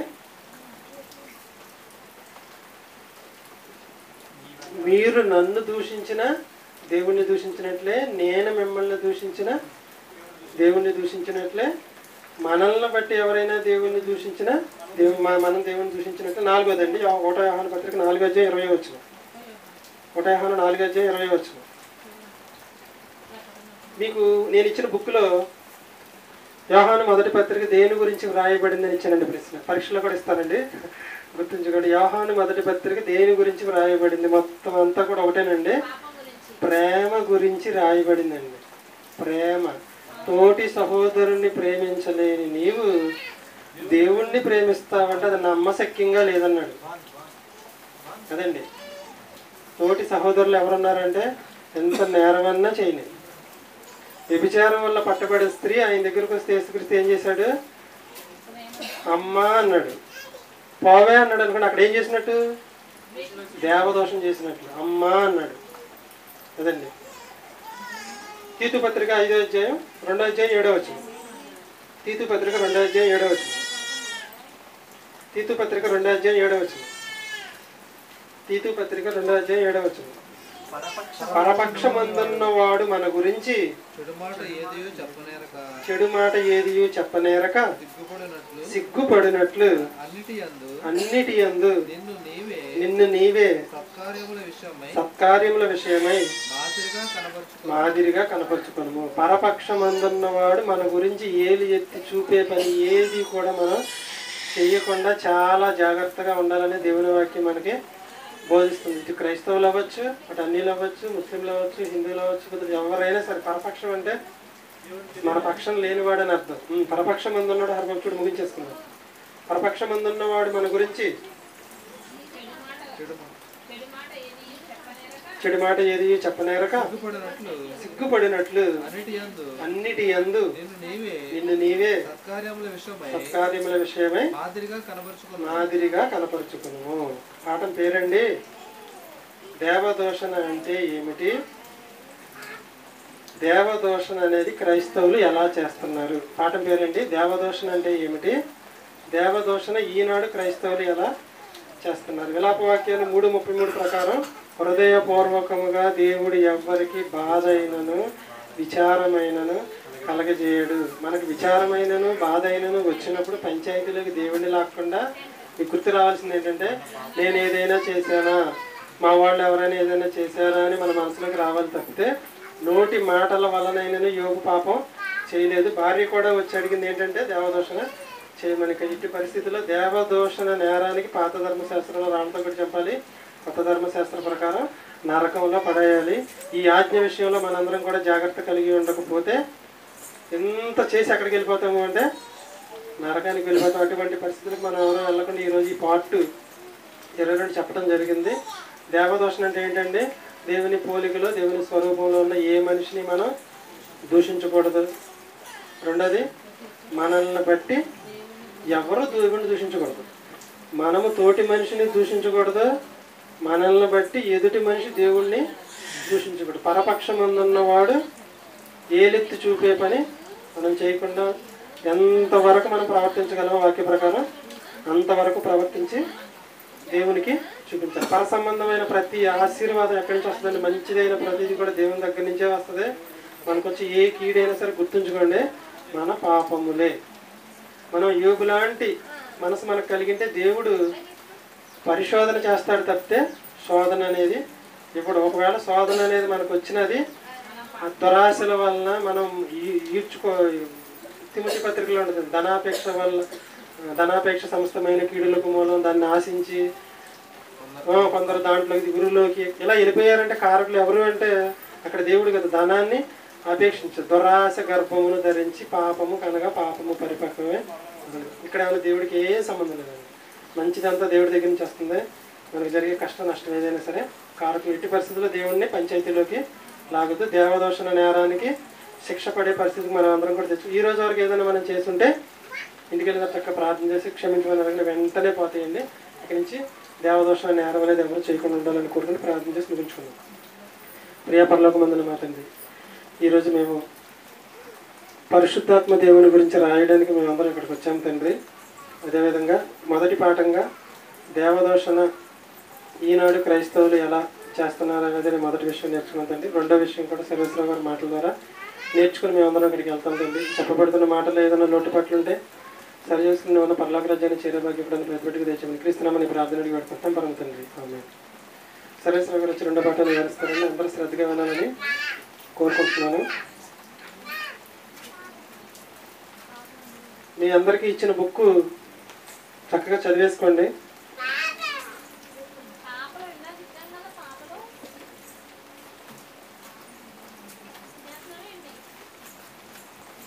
మీరు నన్ను దూషించిన దేవుణ్ణి దూషించినట్లే నేను మిమ్మల్ని దూషించిన దేవుణ్ణి దూషించినట్లే మనల్ని బట్టి ఎవరైనా దేవుణ్ణి దూషించిన దేవు మ- మనం దేవుని దూషించినట్టు నాలుగోదండి ఒకటో యోహాన పత్రిక నాలుగో అధ్యాయం ఇరవై వచ్చిన ఒకటో యోహాన నాలుగో అధ్యాయం ఇరవై వచ్చిన మీకు నేను ఇచ్చిన బుక్లో యోహాను మొదటి పత్రిక దేని గురించి వ్రాయబడిందని ఇచ్చానండి ప్రశ్న పరీక్షలో కూడా ఇస్తానండి గుర్తుంచుకోండి యోహాను మొదటి పత్రిక దేని గురించి వ్రాయబడింది మొత్తం అంతా కూడా ఒకటేనండి పాపం గురించి ప్రేమ గురించి రాయబడిందండి ప్రేమ తోటి సహోదరుణ్ణి ప్రేమించలేని నీవు దేవుణ్ణి ప్రేమిస్తావంటే అది నమ్మశక్యంగా లేదన్నాడు కదండి తోటి సహోదరులు ఎవరున్నారంటే ఎంత నేరమన్నా చేయని వ్యభిచారం వల్ల పట్టబడే స్త్రీ ఆయన దగ్గరకు వస్తే యేసుక్రీస్తు ఏం చేశాడు అమ్మా అన్నాడు పోవే అన్నాడు అనుకోండి అక్కడ ఏం చేసినట్టు దేవదోషం చేసినట్లు అమ్మా అన్నాడు అదండి తీతు పత్రిక ఐదో అధ్యాయం రెండో అధ్యాయం ఏడో వచ్చింది తీతు పత్రిక రెండో అధ్యాయం ఏడో వచ్చింది తీతు పత్రిక రెండో అధ్యాయం ఏడో వచ్చింది తీతు పత్రిక రెండో అధ్యాయం ఏడో వచ్చింది పరపక్ష పరపక్షమందున్నవాడు మన గురించి చెడు మాట ఏదియో చెప్పనేరక చెడు మాట ఏదియో చెప్పనేరక సిగ్గుపడినట్లు సిగ్గుపడినట్లు అన్నిటి యందు అన్నిటి యందు నిన్ను నీవే నిన్ను నీవే సత్కార్యముల విషయమై సత్కార్యముల విషయమై మాదిరిగా కనబరుచుకో మాదిరిగా కనపరుచుకును పరపక్షమందున్నవాడు మన గురించి ఏలు ఎత్తి చూపే పని ఏది కూడా మనం చేయకుండా చాలా జాగ్రత్తగా ఉండాలని దేవుని వాక్యం మనకి బోధిస్తుంది ఇటు క్రైస్తవులు అవ్వచ్చు అటు అన్నిలు అవ్వచ్చు ముస్లింలు అవ్వచ్చు హిందువులు అవ్వచ్చు బుద్ధులు ఎవరైనా సరే పరపక్షం అంటే మన పక్షం లేనివాడని అర్థం ఉమ్, పరపక్షం అందున్నాడు హర్భక్షుడు ముగించేసుకున్నాడు పరపక్షం అందున్నవాడు మన గురించి చెడు మాట చెడు మాట చెడు మాట ఏది చెప్పనేరక చెడు మాట ఏది చెప్పనేరక సిగ్గుపడినట్లు సిగ్గుపడినట్లు అన్నిటి యందు అన్నిటి యందు నిన్ను నీవే నిన్ను నీవే సత్కార్యముల విషయమై సత్కార్యముల విషయమై మాదిరిగా కనబరుచుకున్నావు మాదిరిగా కనపరుచుకును పాఠం పేరండి దేవదోషణ అంటే ఏమిటి దేవదోషణ అనేది క్రైస్తవులు ఎలా చేస్తున్నారు పాఠం పేరండి దేవదోషణ అంటే ఏమిటి దేవదోషణ ఈనాడు క్రైస్తవులు ఎలా చేస్తున్నారు విలాపవాక్యాలు మూడు ముప్పై మూడు ప్రకారం హృదయపూర్వకముగా దేవుడు ఎవ్వరికి బాధ అయినను విచారమైనను కలగజేయడు మనకు విచారమైనను బాధ అయినను వచ్చినప్పుడు పంచాయతీలోకి దేవుడిని లాక్కుండా మీకు గుర్తు రావాల్సింది ఏంటంటే నేను ఏదైనా చేశానా మా వాళ్ళు ఎవరైనా ఏదైనా చేశారా అని మన మనసులోకి రావాలి తప్పితే నోటి మాటల వలనైనను యోగు పాపం చేయలేదు భార్య కూడా వచ్చి అడిగింది ఏంటంటే దేవదోషణ చేయమని ఇట్టి పరిస్థితుల్లో దేవదోషణ నేరానికి పాత ధర్మశాస్త్రంలో రావడంతో కూడా చెప్పాలి కొత్త ధర్మశాస్త్ర ప్రకారం నరకంలో పడేయాలి ఈ ఆజ్ఞ విషయంలో మనందరం కూడా జాగ్రత్త కలిగి ఉండకపోతే ఎంత చేసి ఎక్కడికి వెళ్ళిపోతాము అంటే నరకానికి వెళ్ళిపోతాం అటువంటి పరిస్థితులకు మనం ఎవరో వెళ్ళకుండా ఈరోజు ఈ పార్ట్ ఇరవై రెండు చెప్పడం జరిగింది దేవదోషణ అంటే ఏంటంటే దేవుని పోలికలో దేవుని స్వరూపంలో ఉన్న ఏ మనిషిని మనం దూషించకూడదు రెండోది మనల్ని బట్టి ఎవరు దేవుని దూషించకూడదు మనము తోటి మనిషిని దూషించకూడదు మనల్ని బట్టి ఎదుటి మనిషి దేవుణ్ణి దూషించకూడదు పరపక్షం ఉన్నవాడు ఏలెత్తి చూపే పని మనం చేయకుండా ఎంతవరకు మనం ప్రవర్తించగలమో వాక్య ప్రకారం అంతవరకు ప్రవర్తించి దేవునికి చూపించాలి పర సంబంధమైన ప్రతి ఆశీర్వాదం ఎక్కడి నుంచి వస్తుందండి మంచిదైన ప్రతిదీ కూడా దేవుని దగ్గర నుంచే వస్తుంది మనకు వచ్చి ఏ కీడైనా సరే గుర్తుంచుకోండి మన పాపములే మనం యోగు లాంటి మనసు మనకు కలిగింటే దేవుడు పరిశోధన చేస్తాడు తప్పితే శోధన అనేది ఇప్పుడు ఒకవేళ శోధన అనేది మనకు వచ్చినది ఆ దురాశల వలన మనం ఈ- ఈడ్చుకో తిమతి పత్రికలో ఉంటుంది ధనాపేక్ష వల్ల ధనాపేక్ష సంస్థమైన కీడులకు మూలం దాన్ని ఆశించి ఆ, కొందరు దాంట్లోకి గురువులోకి ఇలా వెళ్ళిపోయారంటే కారకులు ఎవరు అంటే అక్కడ దేవుడు కదా ధనాన్ని అపేక్షించు దురాశ గర్భమును ధరించి పాపము కనగా పాపము పరిపక్వమే ఇక్కడ ఏమైనా దేవుడికి ఏ సంబంధం లేదండి మంచిదంతా దేవుడి దగ్గర నుంచి వస్తుంది మనకు జరిగే కష్ట నష్టం ఏదైనా సరే కారకులు ఎట్టి పరిస్థితుల్లో దేవుడిని పంచాయతీలోకి లాగదు దేవదోషణ నేరానికి శిక్ష పడే పరిస్థితికి మనం అందరం కూడా తెచ్చు ఈ రోజు వరకు ఏదైనా మనం చేస్తుంటే ఇంటికి వెళ్ళిన చక్క ప్రార్థన చేసి క్షమించమని అడగని వెంటనే పోతాయండి ఇక్కడి నుంచి దేవదోషణ నేరం అనేది ఎవరు చేయకుండా ఉండాలని కోరుకుని ప్రార్థన చేసి ముగించుకున్నాం ప్రియాపరలోక మందుల మాటండి ఈరోజు మేము పరిశుద్ధాత్మ దేవుని గురించి రాయడానికి మేము అందరం ఇక్కడికి వచ్చాము తండ్రి అదేవిధంగా మొదటి పాఠంగా దేవదోషణ ఈనాడు క్రైస్తవులు ఎలా చేస్తున్నారు అనేది నేను మొదటి విషయం నేర్చుకున్నాను తండ్రి రెండో విషయం కూడా సర్వేశ్వరరావు గారి మాటల ద్వారా నేర్చుకుని మేము అందరం ఇక్కడికి వెళ్తాం తండ్రి చెప్పబడుతున్న మాటలు ఏదైనా లోటుపాట్లు ఉంటే సరి చేసుకుని ఉన్న పర్లోక రాజ్యాన్ని చేరే భాగ్యం ఇప్పుడు ప్రతిపెట్టుకు తెచ్చామని క్రీస్తున్నామని ప్రార్థనకి పెడుకుంటాం పరమ తండ్రి ఆమె సర్వేశ్వరరావు గారు వచ్చి రెండో పాఠాలు వివరిస్తారని అందరూ శ్రద్ధగా వినాలని కోరుకుంటున్నాను మీ అందరికీ ఇచ్చిన బుక్ చక్కగా చదివేసుకోండి